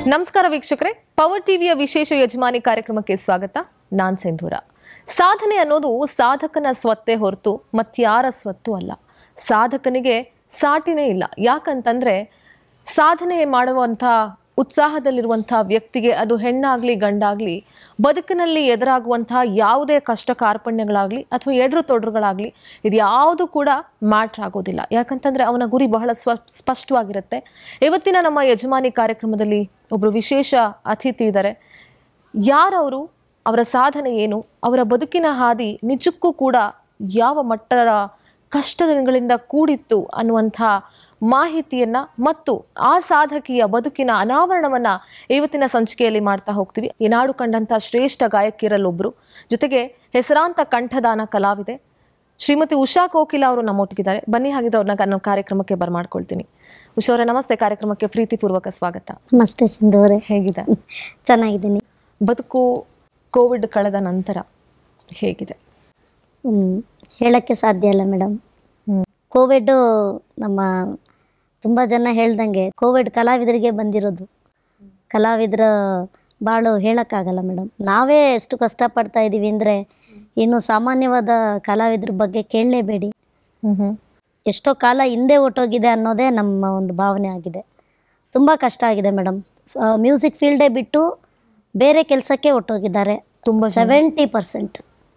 ನಮಸ್ಕಾರ ವೀಕ್ಷಕರೇ ಪವರ್ ಟಿವಿಯ ವಿಶೇಷ ಯಜಮಾನಿ ಕಾರ್ಯಕ್ರಮಕ್ಕೆ ಸ್ವಾಗತ ನಾನ್ ಸಿಂಧೂರ ಸಾಧನೆ ಅನ್ನೋದು ಸಾಧಕನ ಸ್ವತ್ತೇ ಹೊರತು ಮತ್ಯಾರ ಸ್ವತ್ತು ಅಲ್ಲ ಸಾಧಕನಿಗೆ ಸಾಟಿನೇ ಇಲ್ಲ ಯಾಕಂತಂದ್ರೆ ಸಾಧನೆ ಮಾಡುವಂಥ ಉತ್ಸಾಹದಲ್ಲಿರುವಂಥ ವ್ಯಕ್ತಿಗೆ ಅದು ಹೆಣ್ಣಾಗ್ಲಿ ಗಂಡಾಗ್ಲಿ ಬದುಕಿನಲ್ಲಿ ಎದುರಾಗುವಂತಹ ಯಾವುದೇ ಕಷ್ಟ ಕಾರ್ಪಣ್ಯಗಳಾಗ್ಲಿ ಅಥವಾ ಎಡ್ರು ತೊಡ್ರುಗಳಾಗ್ಲಿ ಇದು ಯಾವುದು ಕೂಡ ಮ್ಯಾಟ್ರ್ ಆಗೋದಿಲ್ಲ ಯಾಕಂತಂದ್ರೆ ಅವನ ಗುರಿ ಬಹಳ ಸ್ವ ಸ್ಪಷ್ಟವಾಗಿರುತ್ತೆ ಇವತ್ತಿನ ನಮ್ಮ ಯಜಮಾನಿ ಕಾರ್ಯಕ್ರಮದಲ್ಲಿ ಒಬ್ರು ವಿಶೇಷ ಅತಿಥಿ ಇದ್ದಾರೆ ಯಾರವರು ಅವರ ಸಾಧನೆ ಏನು ಅವರ ಬದುಕಿನ ಹಾದಿ ನಿಜಕ್ಕೂ ಕೂಡ ಯಾವ ಮಟ್ಟದ ಕಷ್ಟಗಳಿಂದ ಕೂಡಿತ್ತು ಅನ್ನುವಂಥ ಮಾಹಿತಿಯನ್ನ ಮತ್ತು ಆ ಸಾಧಕಿಯ ಬದುಕಿನ ಅನಾವರಣವನ್ನ ಇವತ್ತಿನ ಸಂಚಿಕೆಯಲ್ಲಿ ಮಾಡ್ತಾ ಹೋಗ್ತೀವಿ ಈ ನಾಡು ಕಂಡಂಥ ಶ್ರೇಷ್ಠ ಗಾಯಕಿಯರಲ್ಲೊಬ್ರು ಜೊತೆಗೆ ಹೆಸರಾಂತ ಕಂಠದಾನ ಕಲಾವಿದೆ ಶ್ರೀಮತಿ ಉಷಾ ಕೋಕಿಲ ಅವರು ನಮ್ಮೊಟ್ಟಿಗಿದ್ದಾರೆ ಬನ್ನಿ ಹಾಗಿದ್ರೆ ಅವ್ರನ್ನ ನನ್ನ ಕಾರ್ಯಕ್ರಮಕ್ಕೆ ಬರ್ಮಾಡ್ಕೊಳ್ತೀನಿ ಉಷಾ ಅವರ ನಮಸ್ತೆ ಕಾರ್ಯಕ್ರಮಕ್ಕೆ ಪ್ರೀತಿಪೂರ್ವಕ ಸ್ವಾಗತ ನಮಸ್ತೆ ಸಿಂಧುವರೆ ಹೇಗಿದೆ ಚೆನ್ನಾಗಿದ್ದೀನಿ ಬದುಕು ಕೋವಿಡ್ ಕಳೆದ ನಂತರ ಹೇಗಿದೆ ಹ್ಮ್. ಹೇಳಕ್ಕೆ ಸಾಧ್ಯ ಇಲ್ಲ ಮೇಡಮ್ ಕೋವಿಡ್ ನಮ್ಮ ತುಂಬ ಜನ ಹೇಳ್ದಂಗೆ ಕೋವಿಡ್ ಕಲಾವಿದರಿಗೆ ಬಂದಿರೋದು ಕಲಾವಿದರ ಬಾಳು ಹೇಳೋಕ್ಕಾಗಲ್ಲ ಮೇಡಮ್ ನಾವೇ ಎಷ್ಟು ಕಷ್ಟಪಡ್ತಾ ಇದ್ದೀವಿ ಅಂದರೆ ಇನ್ನು ಸಾಮಾನ್ಯವಾದ ಕಲಾವಿದ್ರ ಬಗ್ಗೆ ಕೇಳಲೇಬೇಡಿ ಹ್ಮ್ ಹ್ಮ್ ಎಷ್ಟೋ ಕಾಲ ಹಿಂದೆ ಹೊಟ್ಟೋಗಿದೆ ಅನ್ನೋದೇ ನಮ್ಮ ಒಂದು ಭಾವನೆ ಆಗಿದೆ ತುಂಬ ಕಷ್ಟ ಆಗಿದೆ ಮೇಡಮ್ ಮ್ಯೂಸಿಕ್ ಫೀಲ್ಡೇ ಬಿಟ್ಟು ಬೇರೆ ಕೆಲಸಕ್ಕೆ ಹೊಟ್ಟೋಗಿದ್ದಾರೆ ತುಂಬ ಸೆವೆಂಟಿ ಪರ್ಸೆಂಟ್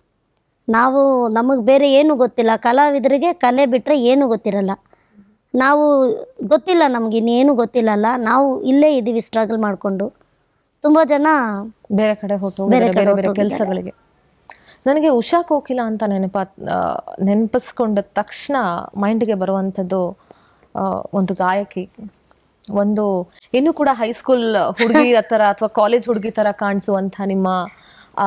ನಾವು ನಮಗೆ ಬೇರೆ ಏನು ಗೊತ್ತಿಲ್ಲ ಕಲಾವಿದರಿಗೆ ಕಲೆ ಬಿಟ್ಟರೆ ಏನು ಗೊತ್ತಿರಲ್ಲ ನಾವು ಗೊತ್ತಿಲ್ಲ ನಮ್ಗೆ ಇನ್ನೇನು ಗೊತ್ತಿಲ್ಲಲ್ಲ ನಾವು ಇಲ್ಲೇ ಇದ್ದೀವಿ ಸ್ಟ್ರಗಲ್ ಮಾಡಿಕೊಂಡು ತುಂಬ ಜನ ಬೇರೆ ಕಡೆ ಹೊಟ್ಟು ಬೇರೆ ಬೇರೆ ಕಡೆ ಬೇರೆ ಹೊರ್ಟೋಗಿದ್ದಾರೆ. ಕೆಲಸಗಳಿಗೆ ನನಗೆ ಉಷಾ ಕೋಕಿಲ ಅಂತ ನೆನಪ ಆ, ನೆನಪಿಸ್ಕೊಂಡ ತಕ್ಷಣ ಮೈಂಡ್ಗೆ ಬರುವಂಥದ್ದು ಆ, ಒಂದು ಗಾಯಕಿ ಒಂದು ಇನ್ನು ಕೂಡ ಹೈಸ್ಕೂಲ್ ಹುಡುಗಿ ಥರ ಅಥವಾ ಕಾಲೇಜ್ ಹುಡುಗಿ ಥರ ಕಾಣಿಸುವಂಥ ನಿಮ್ಮ ಆ,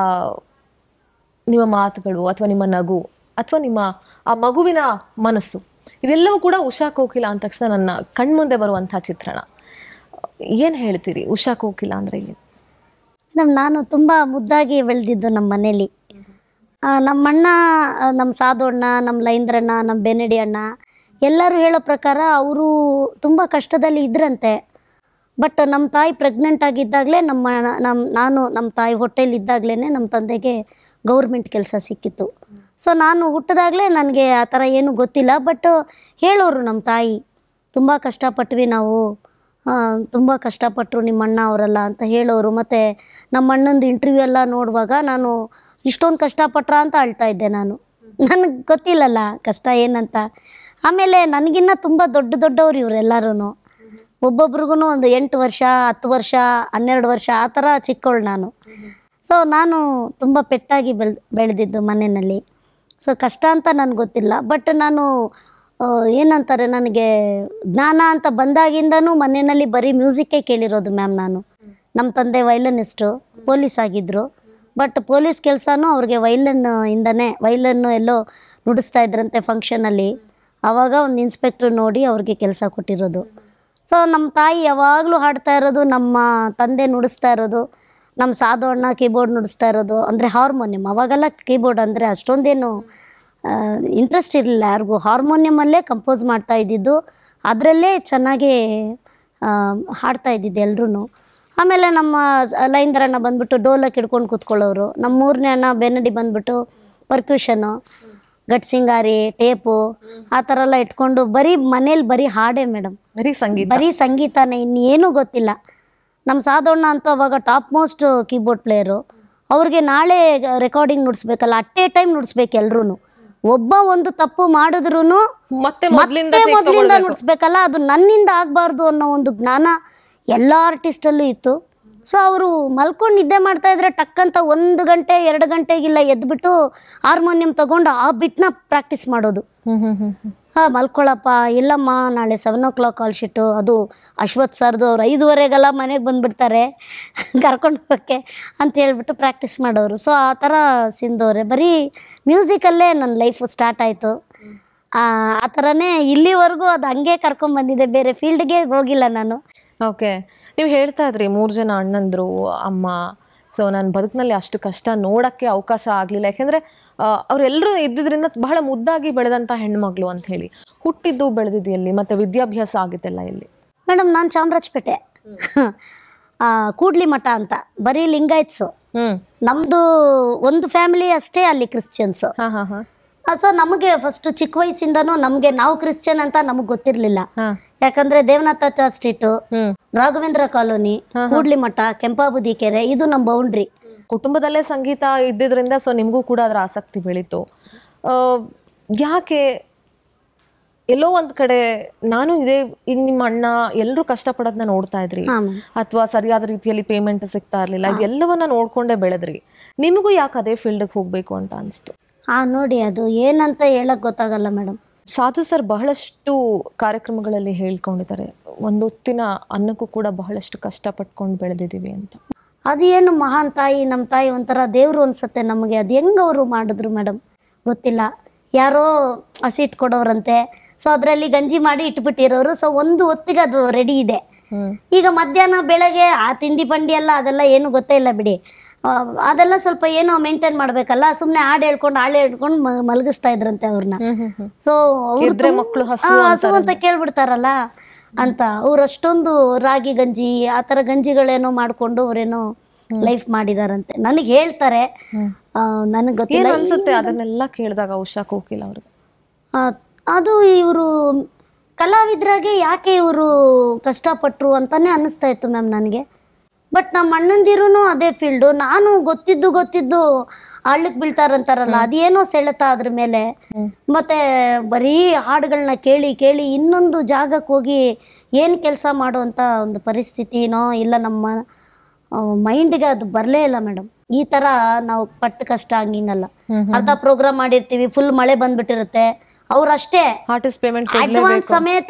ನಿಮ್ಮ ಮಾತುಗಳು ಅಥವಾ ನಿಮ್ಮ ನಗು ಅಥವಾ ನಿಮ್ಮ ಆ ಮಗುವಿನ ಮನಸ್ಸು ಇದೆಲ್ಲವೂ ಕೂಡ ಉಷಾ ಕೋಕಿಲ ಅಂದ ತಕ್ಷಣ ನನ್ನ ಕಣ್ಮುಂದೆ ಬರುವಂಥ ಚಿತ್ರಣ ಏನು ಹೇಳ್ತೀರಿ ಉಷಾ ಕೋಕಿಲ ಅಂದ್ರೆ ಏನು ಮೇಡಮ್ ನಾನು ತುಂಬ ಮುದ್ದಾಗಿ ಬೆಳೆದಿದ್ದು ನಮ್ಮ ಮನೇಲಿ ಆ, ನಮ್ಮ ಅಣ್ಣ ಆ, ನಮ್ಮ ಸಾಧು ಅಣ್ಣ ನಮ್ಮ ಲೈಂದ್ರಣ್ಣ ನಮ್ಮ ಬೆನಡಿ ಅಣ್ಣ ಎಲ್ಲರೂ ಹೇಳೋ ಪ್ರಕಾರ ಅವರು ತುಂಬ ಕಷ್ಟದಲ್ಲಿ ಇದ್ರಂತೆ ಬಟ್ ನಮ್ಮ ತಾಯಿ ಪ್ರೆಗ್ನೆಂಟ್ ಆಗಿದ್ದಾಗಲೇ ನಮ್ಮ ಅಣ್ಣ- ನಮ್ಮ ನಾನು ನಮ್ಮ ತಾಯಿ ಹೊಟ್ಟೆಲಿ ಇದ್ದಾಗಲೇ ನಮ್ಮ ತಂದೆಗೆ ಗೌರ್ಮೆಂಟ್ ಕೆಲಸ ಸಿಕ್ಕಿತ್ತು ಸೊ ನಾನು ಹುಟ್ಟಿದಾಗಲೇ ನನಗೆ ಆ ಥರ ಏನೂ ಗೊತ್ತಿಲ್ಲ ಬಟ್ ಹೇಳೋರು ನಮ್ಮ ತಾಯಿ ತುಂಬ ಕಷ್ಟಪಟ್ವಿ ನಾವು ತುಂಬ ಕಷ್ಟಪಟ್ಟರು ನಿಮ್ಮ ಅಣ್ಣ ಅವರೆಲ್ಲ ಅಂತ ಹೇಳೋರು ಮತ್ತು ನಮ್ಮ ಅಣ್ಣಂದು ಇಂಟರ್ವ್ಯೂ ಎಲ್ಲ ನೋಡುವಾಗ ನಾನು ಇಷ್ಟೊಂದು ಕಷ್ಟಪಟ್ರ ಅಂತ ಅಳ್ತಾ ಇದ್ದೆ ನಾನು ನನಗೆ ಗೊತ್ತಿಲ್ಲಲ್ಲ ಕಷ್ಟ ಏನಂತ ಆಮೇಲೆ ನನಗಿನ್ನ ತುಂಬ ದೊಡ್ಡ ದೊಡ್ಡವ್ರು ಇವರೆಲ್ಲರೂ ಒಬ್ಬೊಬ್ರಿಗೂ ಒಂದು ಎಂಟು ವರ್ಷ ಹತ್ತು ವರ್ಷ ಹನ್ನೆರಡು ವರ್ಷ ಆ ಥರ ಚಿಕ್ಕವಳು ನಾನು ಸೊ ನಾನು ತುಂಬ ಪೆಟ್ಟಾಗಿ ಬೆಳ್ ಬೆಳೆದಿದ್ದು ಮನೆಯಲ್ಲಿ ಸೊ ಕಷ್ಟ ಅಂತ ನನಗೆ ಗೊತ್ತಿಲ್ಲ ಬಟ್ ನಾನು ಆ, ಏನಂತಾರೆ ನನಗೆ ಜ್ಞಾನ ಅಂತ ಬಂದಾಗಿಂದನೂ ಮನೆಯಲ್ಲಿ ಬರೀ ಮ್ಯೂಸಿಕ್ಕೇ ಕೇಳಿರೋದು ಮ್ಯಾಮ್ ನಾನು ನಮ್ಮ ತಂದೆ ವೈಲನಿಸ್ಟು ಪೊಲೀಸ್ ಆಗಿದ್ದರು ಬಟ್ ಪೊಲೀಸ್ ಕೆಲಸನೂ ಅವ್ರಿಗೆ ವೈಲನ್ ಇಂದನೇ ವೈಲನ್ನು ಎಲ್ಲೋ ನುಡಿಸ್ತಾ ಇದ್ರಂತೆ ಫಂಕ್ಷನಲ್ಲಿ ಆವಾಗ ಒಂದು ಇನ್ಸ್ಪೆಕ್ಟ್ರ್ ನೋಡಿ ಅವ್ರಿಗೆ ಕೆಲಸ ಕೊಟ್ಟಿರೋದು ಸೊ ನಮ್ಮ ತಾಯಿ ಯಾವಾಗಲೂ ಹಾಡ್ತಾ ಇರೋದು ನಮ್ಮ ತಂದೆ ನುಡಿಸ್ತಾ ಇರೋದು ನಮ್ಮ ಸಾಧು ಅಣ್ಣ ಕೀಬೋರ್ಡ್ ನುಡಿಸ್ತಾ ಇರೋದು ಅಂದರೆ ಹಾರ್ಮೋನಿಯಂ ಅವಾಗೆಲ್ಲ ಕೀಬೋರ್ಡ್ ಅಂದರೆ ಅಷ್ಟೊಂದೇನು ಇಂಟ್ರೆಸ್ಟ್ ಇರಲಿಲ್ಲ ಯಾರಿಗೂ ಹಾರ್ಮೋನಿಯಮಲ್ಲೇ ಕಂಪೋಸ್ ಮಾಡ್ತಾ ಇದ್ದಿದ್ದು ಅದರಲ್ಲೇ ಚೆನ್ನಾಗಿ ಆ, ಹಾಡ್ತಾ ಇದ್ದಿದ್ದು ಎಲ್ರೂ ಆಮೇಲೆ ನಮ್ಮ ಲೈಂದರಣ್ಣ ಬಂದ್ಬಿಟ್ಟು ಡೋಲಕ್ಕೆ ಹಿಡ್ಕೊಂಡು ಕೂತ್ಕೊಳ್ಳೋರು ನಮ್ಮ ಮೂರನೇ ಅಣ್ಣ ಬೆನ್ನಡಿ ಬಂದ್ಬಿಟ್ಟು ಪರ್ಕ್ಯೂಷನು ಗಟ್ಸಿಂಗಾರಿ ಟೇಪು ಆ ಥರ ಎಲ್ಲ ಇಟ್ಕೊಂಡು ಬರೀ ಮನೇಲಿ ಬರೀ ಹಾಡೇ ಮೇಡಮ್ ಬರೀ ಸಂಗೀತ ಬರೀ ಸಂಗೀತನೇ ಇನ್ನೇನೂ ಗೊತ್ತಿಲ್ಲ ನಮ್ಮ ಸಾಧೋಣ್ಣ ಅಂತೂ ಅವಾಗ ಟಾಪ್ ಮೋಸ್ಟ್ ಕೀಬೋರ್ಡ್ ಪ್ಲೇಯರು ಅವ್ರಿಗೆ ನಾಳೆ ರೆಕಾರ್ಡಿಂಗ್ ನುಡಿಸ್ಬೇಕಲ್ಲ ಅಟ್ ಎ ಟೈಮ್ ನುಡಿಸ್ಬೇಕು ಎಲ್ರೂ ಒಬ್ಬ ಒಂದು ತಪ್ಪು ಮಾಡಿದ್ರು ಮತ್ತೆ ಮೊದ್ಲಿಂದ ಮತ್ತೆ take ಮೊದಲಿಂದ ತಗೊಳ್ಬೇಕು. ನುಡಿಸ್ಬೇಕಲ್ಲ ಅದು ನನ್ನಿಂದ ಆಗಬಾರ್ದು ಅನ್ನೋ ಒಂದು ಜ್ಞಾನ ಎಲ್ಲ ಆರ್ಟಿಸ್ಟಲ್ಲೂ ಇತ್ತು ಸೊ ಅವರು ಮಲ್ಕೊಂಡು ನಿದ್ದೆ ಮಾಡ್ತಾ ಇದ್ರೆ ಟಕ್ಕಂತ ಒಂದು ಗಂಟೆ ಎರಡು ಗಂಟೆಗಿಲ್ಲ ಎದ್ಬಿಟ್ಟು ಹಾರ್ಮೋನಿಯಂ ತಗೊಂಡು ಆ ಬಿಟ್ನ ಪ್ರಾಕ್ಟೀಸ್ ಮಾಡೋದು ಹ್ಮ್ ಹ್ಮ್ ಹ್ಮ್ ಹ್ಮ್. ಹಾಂ ಮಲ್ಕೊಳಪ್ಪ ಇಲ್ಲಮ್ಮ ನಾಳೆ seven o'clock call sheet ಅದು ಅಶ್ವಥ್ ಸರ್ದು ಅವ್ರು ಐದುವರೆಗೆಲ್ಲ ಮನೆಗೆ ಬಂದುಬಿಡ್ತಾರೆ ಕರ್ಕೊಂಡು ಹೋಗೋಕ್ಕೆ ಅಂತ ಹೇಳ್ಬಿಟ್ಟು ಪ್ರಾಕ್ಟೀಸ್ ಮಾಡೋರು ಸೊ ಆ ಥರ ಸಿಂಧೋರೆ ಬರೀ ಮ್ಯೂಸಿಕಲ್ಲೇ ನನ್ನ ಲೈಫು ಸ್ಟಾರ್ಟ್ ಆಯಿತು ಆ ಥರನೇ ಇಲ್ಲಿವರೆಗೂ ಅದು ಹಂಗೆ ಕರ್ಕೊಂಬಂದಿದೆ ಬೇರೆ ಫೀಲ್ಡ್ಗೆ ಹೋಗಿಲ್ಲ ನಾನು ಓಕೆ ನೀವು ಹೇಳ್ತಾ ಇದ್ರಿ ಮೂರು ಜನ ಅಣ್ಣಂದ್ರು ಅಮ್ಮ ಸೊ ನನ್ನ ಬದುಕಿನಲ್ಲಿ ಅಷ್ಟು ಕಷ್ಟ ನೋಡಕ್ಕೆ ಅವಕಾಶ ಆಗಲಿಲ್ಲ ಯಾಕೆಂದ್ರೆ ಅವರೆಲ್ಲರೂ ಇದ್ದಿದ್ರಿಂದ ಬಹಳ ಮುದ್ದಾಗಿ ಬೆಳೆದಂಥ ಹೆಣ್ಮಗಳು ಅಂತ ಹೇಳಿ ಹುಟ್ಟಿದ್ದು ಬೆಳೆದಿದ್ದು ಎಲ್ಲಿ ಮತ್ತೆ ವಿದ್ಯಾಭ್ಯಾಸ ಆಗಿದ್ದೆಲ್ಲ ಎಲ್ಲಿ ಮೇಡಮ್ ನಾನು ಚಾಮರಾಜಪೇಟೆ ಆ, ಕೂಡ್ಲಿ ಮಠ ಅಂತ ಬರೀ ಲಿಂಗಾಯತ್ಸು ಹ್ಮ್ ನಮ್ದು ಒಂದು ಫ್ಯಾಮಿಲಿ ಅಷ್ಟೇ ಅಲ್ಲಿ ಕ್ರಿಶ್ಚಿಯನ್ಸು ಹಾ ಹಾ ಹಾ ಸೊ ನಮಗೆ ಫಸ್ಟ್ ಚಿಕ್ಕ ವಯಸ್ಸಿಂದನೂ ನಮಗೆ ನಾವು ಕ್ರಿಶ್ಚಿಯನ್ ಅಂತ ನಮಗೆ ಗೊತ್ತಿರಲಿಲ್ಲ ಹಾ ಯಾಕಂದ್ರೆ ದೇವನಾಥ ಸ್ಟ್ರೀಟು ಹ್ಮ್ ರಾಘವೇಂದ್ರ ಕಾಲೋನಿ ಕೂಡ್ಲಿ ಮಠ ಕೆಂಪಾಬುದಿ ಕೆರೆ ಇದು ನಮ್ಮ ಬೌಂಡ್ರಿ ಕುಟುಂಬದಲ್ಲೇ ಸಂಗೀತ ಇದ್ದಿದ್ರಿಂದ ಸೊ ನಿಮಗೂ ಕೂಡ ಅದರ ಆಸಕ್ತಿ ಬೆಳೀತು ಆ, ಯಾಕೆ ಎಲ್ಲೋ ಒಂದ್ ಕಡೆ ನಾನು ಇದೇ ಈಗ ನಿಮ್ಮ ಅಣ್ಣ ಎಲ್ಲರೂ ಕಷ್ಟಪಡೋದನ್ನ ನೋಡ್ತಾ ಇದ್ರಿ ಹಾ ಮ್ಯಾಮ್ ಅಥವಾ ಸರಿಯಾದ ರೀತಿಯಲ್ಲಿ ಪೇಮೆಂಟ್ ಸಿಗ್ತಾ ಇರ್ಲಿಲ್ಲ ಇದೆಲ್ಲವನ್ನ ನೋಡ್ಕೊಂಡೇ ಬೆಳೆದ್ರಿ ನಿಮಗೂ ಯಾಕೆ ಅದೇ ಫೀಲ್ಡ್ಗೆ ಹೋಗ್ಬೇಕು ಅಂತ ಅನಿಸ್ತು ಹಾ ನೋಡಿ ಅದು ಏನಂತ ಹೇಳಕ್ ಗೊತ್ತಾಗಲ್ಲ ಮೇಡಮ್ ಸಾಧು ಸರ್ ಬಹಳಷ್ಟು ಕಾರ್ಯಕ್ರಮಗಳಲ್ಲಿ ಹೇಳ್ಕೊಂಡಿದ್ದಾರೆ ಒಂದು ಹೊತ್ತಿನ ಅನ್ನಕ್ಕೂ ಕೂಡ ಬಹಳಷ್ಟು ಕಷ್ಟಪಟ್ಕೊಂಡು ಬೆಳೆದಿದ್ದೀವಿ ಅಂತ ಅದೇನು ಮಹಾನ್ ತಾಯಿ ನಮ್ಮ ತಾಯಿ ಒಂಥರ ದೇವ್ರು ಅನ್ಸುತ್ತೆ ನಮಗೆ ಅದು ಹೆಂಗ್ ಅವರು ಮಾಡಿದ್ರು ಮೇಡಮ್ ಗೊತ್ತಿಲ್ಲ ಯಾರೋ ಹಸಿಟ್ಟು ಕೊಡೋರಂತೆ ಸೊ ಅದರಲ್ಲಿ ಗಂಜಿ ಮಾಡಿ ಇಟ್ಬಿಟ್ಟಿರೋರು ಸೊ ಒಂದು ಹೊತ್ತಿಗೆ ಅದು ರೆಡಿ ಇದೆ ಹ್ಮ್ ಈಗ ಮಧ್ಯಾಹ್ನ ಬೆಳಗ್ಗೆ ಆ ತಿಂಡಿ ಪಂಡಿ ಎಲ್ಲ ಅದೆಲ್ಲ ಏನು ಗೊತ್ತೇ ಇಲ್ಲ ಬಿಡಿ ಆ, ಅದೆಲ್ಲ ಸ್ವಲ್ಪ ಏನೋ ಮೇಂಟೈನ್ ಮಾಡಬೇಕಲ್ಲ ಸುಮ್ಮನೆ ಹಾಡು ಹೇಳ್ಕೊಂಡು ಹಾಳು ಹೇಳ್ಕೊಂಡು ಮ- ಮಲಗಿಸ್ತಾ ಇದ್ರಂತೆ ಅವ್ರನ್ನ ಹ್ಮ್ ಹ್ಮ್ ಹ್ಮ್ ಸೊ ಎದ್ರೆ ಮಕ್ಳು ಹಸು ಹಸು ಅಂತ ಕೇಳ್ಬಿಡ್ತಾರಲ್ಲ ಅಂತ ಅವ್ರು ಅಷ್ಟೊಂದು ರಾಗಿ ಗಂಜಿ ಆ ಥರ ಗಂಜಿಗಳೇನೋ ಮಾಡಿಕೊಂಡು ಅವರೇನೋ ಲೈಫ್ ಮಾಡಿದಾರಂತೆ ನನಗೆ ಹೇಳ್ತಾರೆ ಹ್ಮ್. ನನಗೆ ಏನ್ ಗೊತ್ತಿಲ್ಲ ಅನ್ಸುತ್ತೆ ಅದನ್ನೆಲ್ಲ ಕೇಳಿದಾಗ ಉಷಾ ಕೋಕಿಲ್ ಅವ್ರಿಗೆ ಆ, ಅದು ಇವರು ಕಲಾವಿದ್ರಾಗೆ ಯಾಕೆ ಇವರು ಕಷ್ಟಪಟ್ಟರು ಅಂತಾನೆ ಅನ್ನಿಸ್ತಾ ಇತ್ತು ಮ್ಯಾಮ್ ನನಗೆ ಬಟ್ ನಮ್ಮ ಅಣ್ಣಂದಿರೂ ಅದೇ ಫೀಲ್ಡು ನಾನು ಗೊತ್ತಿದ್ದು ಗೊತ್ತಿದ್ದು ಹಳ್ಳಕ್ಕೆ ಬೀಳ್ತಾರಂತಾರಲ್ಲ ಅದೇನೋ ಸೆಳೆತ ಅದ್ರ ಮೇಲೆ ಮತ್ತೆ ಬರೀ ಹಾಡುಗಳನ್ನ ಕೇಳಿ ಕೇಳಿ ಇನ್ನೊಂದು ಜಾಗಕ್ಕೆ ಹೋಗಿ ಏನು ಕೆಲಸ ಮಾಡುವಂಥ ಒಂದು ಪರಿಸ್ಥಿತಿನೋ ಇಲ್ಲ ನಮ್ಮ ಮೈಂಡ್ಗೆ ಅದು ಬರಲೇ ಇಲ್ಲ ಮೇಡಮ್ ಈ ಥರ ನಾವು ಪಟ್ಟು ಕಷ್ಟ ಹಂಗಿಂಗಲ್ಲ ಅರ್ಧ ಪ್ರೋಗ್ರಾಮ್ ಮಾಡಿರ್ತೀವಿ ಫುಲ್ ಮಳೆ ಬಂದ್ಬಿಟ್ಟಿರುತ್ತೆ ಅವ್ರಷ್ಟೇ ಆರ್ಟಿಸ್ಟ್ ಪೇಮೆಂಟ್ ಅಡ್ವಾನ್ಸ್ ಸಮೇತ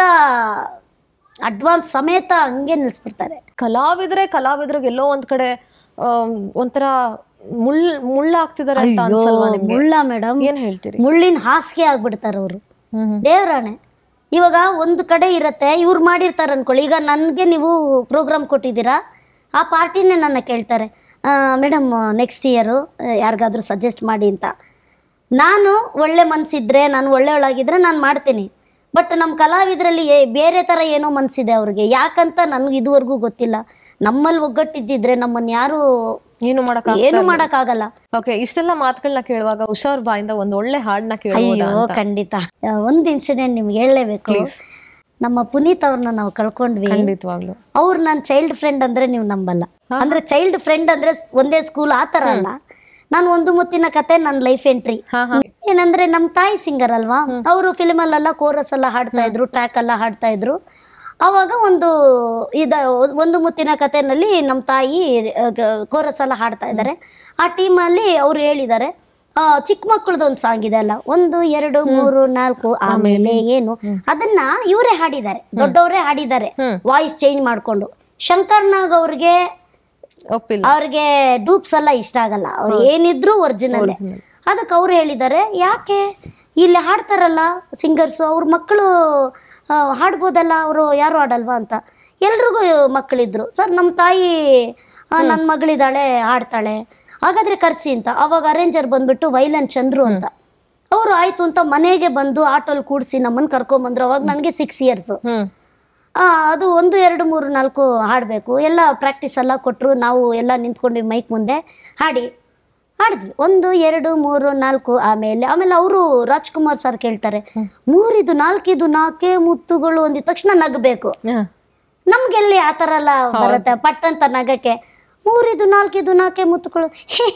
ಅಡ್ವಾನ್ಸ್ ಸಮೇತ ಹಂಗೆ ನಿಲ್ಸ್ಬಿಡ್ತಾರೆ ಕಲಾವಿದ್ರೆ ಕಲಾವಿದ್ರಿಗೆ ಎಲ್ಲೋ ಒಂದ್ ಕಡೆ ಆಮ್, ಒಂಥರ ಮುಳ್ ಮುಳ್ಳಾಗ್ತಿದಾರೆ ಅಂತ ಅನ್ಸಲ್ವಾ ನಿಮ್ಗೆ ಮುಳ್ಳ ಮೇಡಮ್ ಏನ್ ಹೇಳ್ತೀರಿ ಮುಳ್ಳಿನ ಹಾಸಿಗೆ ಆಗ್ಬಿಡ್ತಾರೆ ಅವರು ಹ್ಮ್ ಹ್ಮ್. ದೇವರಾಣೆ ಇವಾಗ ಒಂದು ಕಡೆ ಇರತ್ತೆ ಇವ್ರು ಮಾಡಿರ್ತಾರೆ ಅನ್ಕೊಳ್ಳಿ ಈಗ ನನಗೆ ನೀವು ಪ್ರೋಗ್ರಾಮ್ ಕೊಟ್ಟಿದ್ದೀರಾ ಆ ಪಾರ್ಟಿನೇ ನನ್ನ ಕೇಳ್ತಾರೆ ಮೇಡಮ್ ನೆಕ್ಸ್ಟ್ ಇಯರು ಯಾರಿಗಾದ್ರೂ ಸಜೆಸ್ಟ್ ಮಾಡಿ ಅಂತ ನಾನು ಒಳ್ಳೆ ಮನಸ್ಸಿದ್ರೆ ನಾನು ಒಳ್ಳೆಯವಳಾಗಿದ್ರೆ ನಾನು ಮಾಡ್ತೀನಿ ಬಟ್ ನಮ್ಮ ಕಲಾವಿದರಲ್ಲಿ ಏ- ಬೇರೆ ಥರ ಏನೋ ಮನಸ್ಸಿದೆ ಅವ್ರಿಗೆ ಯಾಕಂತ ನನಗೆ ಇದುವರೆಗೂ ಗೊತ್ತಿಲ್ಲ ನಮ್ಮಲ್ಲಿ ಒಗ್ಗಟ್ಟಿದ್ದಿದ್ರೆ ನಮ್ಮನ್ನು ಯಾರು ಏನು ಮಾಡಕ್ ಏನು ಮಾಡೋಕ್ಕಾಗಲ್ಲ ಓಕೆ ಇಷ್ಟೆಲ್ಲ ಮಾತುಗಳನ್ನ ಕೇಳುವಾಗ ಉಷಾ ಅವ್ರ ಬಾಯಿಂದ ಒಂದ್ ಒಳ್ಳೆ ಹಾಡ್ನ ಕೇಳ್ಬೋದಾ ಅಯ್ಯೋ ಖಂಡಿತ ಆ, ಒಂದು ಇನ್ಸಿಡೆಂಟ್ ನಿಮ್ಗೆ ಹೇಳಲೇಬೇಕು ನಮ್ಮ ಪುನೀತ್ ಅವ್ರನ್ನ ನಾವು ಕಳ್ಕೊಂಡ್ವಿ ಖಂಡಿತವಾಗ್ಲು ಅವ್ರು ನನ್ನ ಚೈಲ್ಡ್ ಫ್ರೆಂಡ್ ಅಂದ್ರೆ ನೀವು ನಂಬಲ್ಲ ಅಂದ್ರೆ ಚೈಲ್ಡ್ ಫ್ರೆಂಡ್ ಅಂದ್ರೆ ಸ್- ಒಂದೇ ಸ್ಕೂಲ್ ಆ ಥರ ಅಲ್ಲ ನಾನು ಒಂದು ಮುತ್ತಿನ ಕತೆ ನನ್ನ ಲೈಫ್ ಎಂಟ್ರಿ ಹಾ ಹಾ ಏನಂದ್ರೆ ನಮ್ಮ ತಾಯಿ ಸಿಂಗರ್ ಅಲ್ವಾ ಅವರು ಫಿಲ್ಮಲ್ಲೆಲ್ಲ ಕೋರಸ್ ಎಲ್ಲ ಹಾಡ್ತಾ ಇದ್ರು ಟ್ರ್ಯಾಕ್ ಎಲ್ಲ ಹಾಡ್ತಾ ಇದ್ರು ಅವಾಗ ಒಂದು ಇದ ಒಂದು ಮುತ್ತಿನ ಕಥೆನಲ್ಲಿ ನಮ್ಮ ತಾಯಿ ಕೋರಸ್ ಎಲ್ಲ ಹಾಡ್ತಾ ಇದ್ದಾರೆ ಆ ಟೀಮಲ್ಲಿ ಅವ್ರು ಹೇಳಿದ್ದಾರೆ ಆ, ಚಿಕ್ಕ ಮಕ್ಕಳದ್ದು ಒಂದು ಸಾಂಗ್ ಇದೆ ಅಲ್ಲ ಒಂದು ಎರಡು ಮೂರು ನಾಲ್ಕು ಆಮೇಲೆ ಏನು ಅದನ್ನ ಇವರೇ ಹಾಡಿದ್ದಾರೆ ದೊಡ್ಡವರೇ ಹಾಡಿದ್ದಾರೆ ವಾಯ್ಸ್ ಚೇಂಜ್ ಮಾಡ್ಕೊಂಡು ಶಂಕರ್ ನಾಗ್ ಅವ್ರಿಗೆ ಒಪ್ಪಿಲ್ಲ ಅವ್ರಿಗೆ ಡೂಪ್ಸ್ ಎಲ್ಲ ಇಷ್ಟ ಆಗಲ್ಲ ಅವ್ರು ಏನಿದ್ರು ಒರಿಜಿನಲ್ ಅದಕ್ಕೆ ಅವ್ರು ಹೇಳಿದ್ದಾರೆ ಯಾಕೆ ಇಲ್ಲಿ ಹಾಡ್ತಾರಲ್ಲ ಸಿಂಗರ್ಸು ಅವ್ರ ಮಕ್ಕಳು ಆ, ಹಾಡ್ಬೋದಲ್ಲ ಅವರು ಯಾರು ಹಾಡಲ್ವಾ ಅಂತ ಎಲ್ರಿಗೂ ಮಕ್ಕಳಿದ್ರು ಸರ್ ನಮ್ಮ ತಾಯಿ ನನ್ನ ಮಗಳಿದ್ದಾಳೆ ಹಾಡ್ತಾಳೆ ಹಾಗಾದ್ರೆ ಕರ್ಸಿ ಅಂತ ಅವಾಗ ಅರೇಂಜರ್ ಬಂದ್ಬಿಟ್ಟು ವೈಲನ್ ಚಂದ್ರು ಅಂತ ಅವರು ಆಯ್ತು ಅಂತ ಮನೆಗೆ ಬಂದು ಆಟೋಲ್ಲಿ ಕೂಡಿಸಿ ನಮ್ಮನ್ನು ಕರ್ಕೊಂಬಂದ್ರು ಅವಾಗ ನನಗೆ ಸಿಕ್ಸ್ ಇಯರ್ಸು ಹ್ಮ್ ಅದು ಒಂದು ಎರಡು ಮೂರು ನಾಲ್ಕು ಹಾಡಬೇಕು ಎಲ್ಲ ಪ್ರಾಕ್ಟೀಸ್ ಎಲ್ಲ ಕೊಟ್ಟರು ನಾವು ಎಲ್ಲ ನಿಂತ್ಕೊಂಡ್ವಿ ಮೈಕ್ ಮುಂದೆ ಹಾಡಿ ಹಾಡಿದ್ವಿ ಒಂದು ಎರಡು ಮೂರು ನಾಲ್ಕು ಆಮೇಲೆ ಆಮೇಲೆ ಅವರು ರಾಜ್ಕುಮಾರ್ ಸರ್ ಕೇಳ್ತಾರೆ ಮೂರಿದು ನಾಲ್ಕಿದು ನಾಲ್ಕೇ ಮುತ್ತುಗಳು ಅಂದಿದ ತಕ್ಷಣ ನಗಬೇಕು ಹಾ. ನಮ್ಗೆಲ್ಲಿ ಆ ಥರ ಎಲ್ಲ ಬರುತ್ತೆ ಪಟ್ಟಂತ ನಗಕ್ಕೆ ಮೂರಿದು ನಾಲ್ಕಿದು ನಾಲ್ಕೇ ಮುತ್ತುಗಳು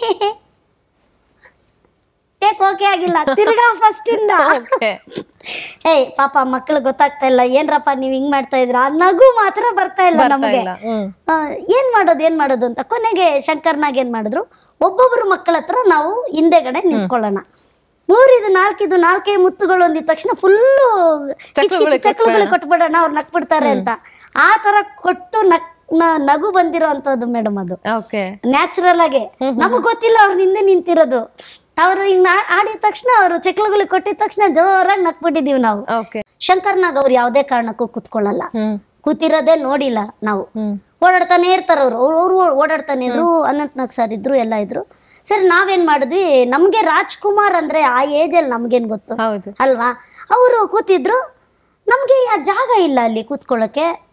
ಟೇಕ್ ಓಕೆ ಆಗಿಲ್ಲ ತಿರ್ಗಾ ಫಸ್ಟ್ ಇಂದ Okay. ಏಯ್ ಪಾಪ ಮಕ್ಳು ಗೊತ್ತಾಗ್ತಾ ಇಲ್ಲ ಏನ್ರಪ್ಪ ನೀವ್ ಹಿಂಗ್ ಮಾಡ್ತಾ ಇದ್ರ ಆ ನಗು ಮಾತ್ರ ಬರ್ತಾ ಇಲ್ಲ ಬರ್ತಾ ನಮಗೆ ಇಲ್ಲ. ಹ್ಮ್. ಆ, ಏನ್ ಮಾಡೋದು ಏನ್ ಮಾಡೋದು ಅಂತ ಕೊನೆಗೆ ಶಂಕರ್ನಾಗ್ ಏನ್ ಮಾಡಿದ್ರು ಒಬ್ಬೊಬ್ರು ಮಕ್ಕಳ ಹತ್ರ ನಾವು ಹಿಂದೆಗಡೆ ನಿಂತ್ಕೊಳ್ಳೋಣ ಮೂರಿದು ನಾಲ್ಕಿದು ನಾಲ್ಕೇ ಮುತ್ತುಗಳು ಅಂದಿದ ತಕ್ಷಣ ಫುಲ್ಲು ಚಕ್ಳುಗಳು ಕೊಟ್ಬಿಡೋಣ ಅವ್ರು ನಕ್ಬಿಡ್ತಾರೆ ಅಂತ ಆ ತರ ಕೊಟ್ಟು ನಕ್ ನ- ನಗು ಬಂದಿರೋ ಅಂತದ್ದು ಮೇಡಮ್ ಅದು ಓಕೆ ನ್ಯಾಚುರಲ್ ಆಗಿ ನಮಗ್ ಗೊತ್ತಿಲ್ಲ ಅವ್ರ ಹಿಂದೆ ನಿಂತಿರೋದು ಅವ್ರು ಹಿಂಗ್ ಆ- ಆಡಿದ ತಕ್ಷಣ ಅವರು ಚಕ್ಲುಗಳು ಕೊಟ್ಟಿದ ತಕ್ಷಣ ಜೋರಾಗಿ ನಕ್ಬಿಟ್ಟಿದೀವಿ ನಾವು ಓಕೆ ಶಂಕರ್ನಾಗ್ ಅವ್ರು ಯಾವುದೇ ಕಾರಣಕ್ಕೂ ಕುತ್ಕೊಳ್ಳಲ್ಲ ಹ್ಮ್ ಕೂತಿರೋದೇ ನೋಡಿಲ್ಲ ನಾವು ಹ್ಮ್ ಓಡಾಡ್ತಾನೆ ಇರ್ತಾರೆ ಅವ್ರು ಅವ್ರು ಅವ್ರು ಓಡಾಡ್ತಾನೆ ಇದ್ರು ಅನಂತ್ನಾಗ್ ಸರ್ ಇದ್ರು ಎಲ್ಲ ಇದ್ರು ಸರಿ ನಾವೇನ್ ಮಾಡಿದ್ವಿ ನಮ್ಗೆ ರಾಜ್ಕುಮಾರ್ ಅಂದ್ರೆ ಆ ಏಜಲ್ಲಿ ನಮ್ಗೇನ್ ಗೊತ್ತು ಹೌದು ಅಲ್ವಾ ಅವರು ಕೂತಿದ್ರು ನಮ್ಗೆ ಆ ಜಾಗ ಇಲ್ಲ ಅಲ್ಲಿ ಕೂತ್ಕೊಳ್ಳೋಕೆ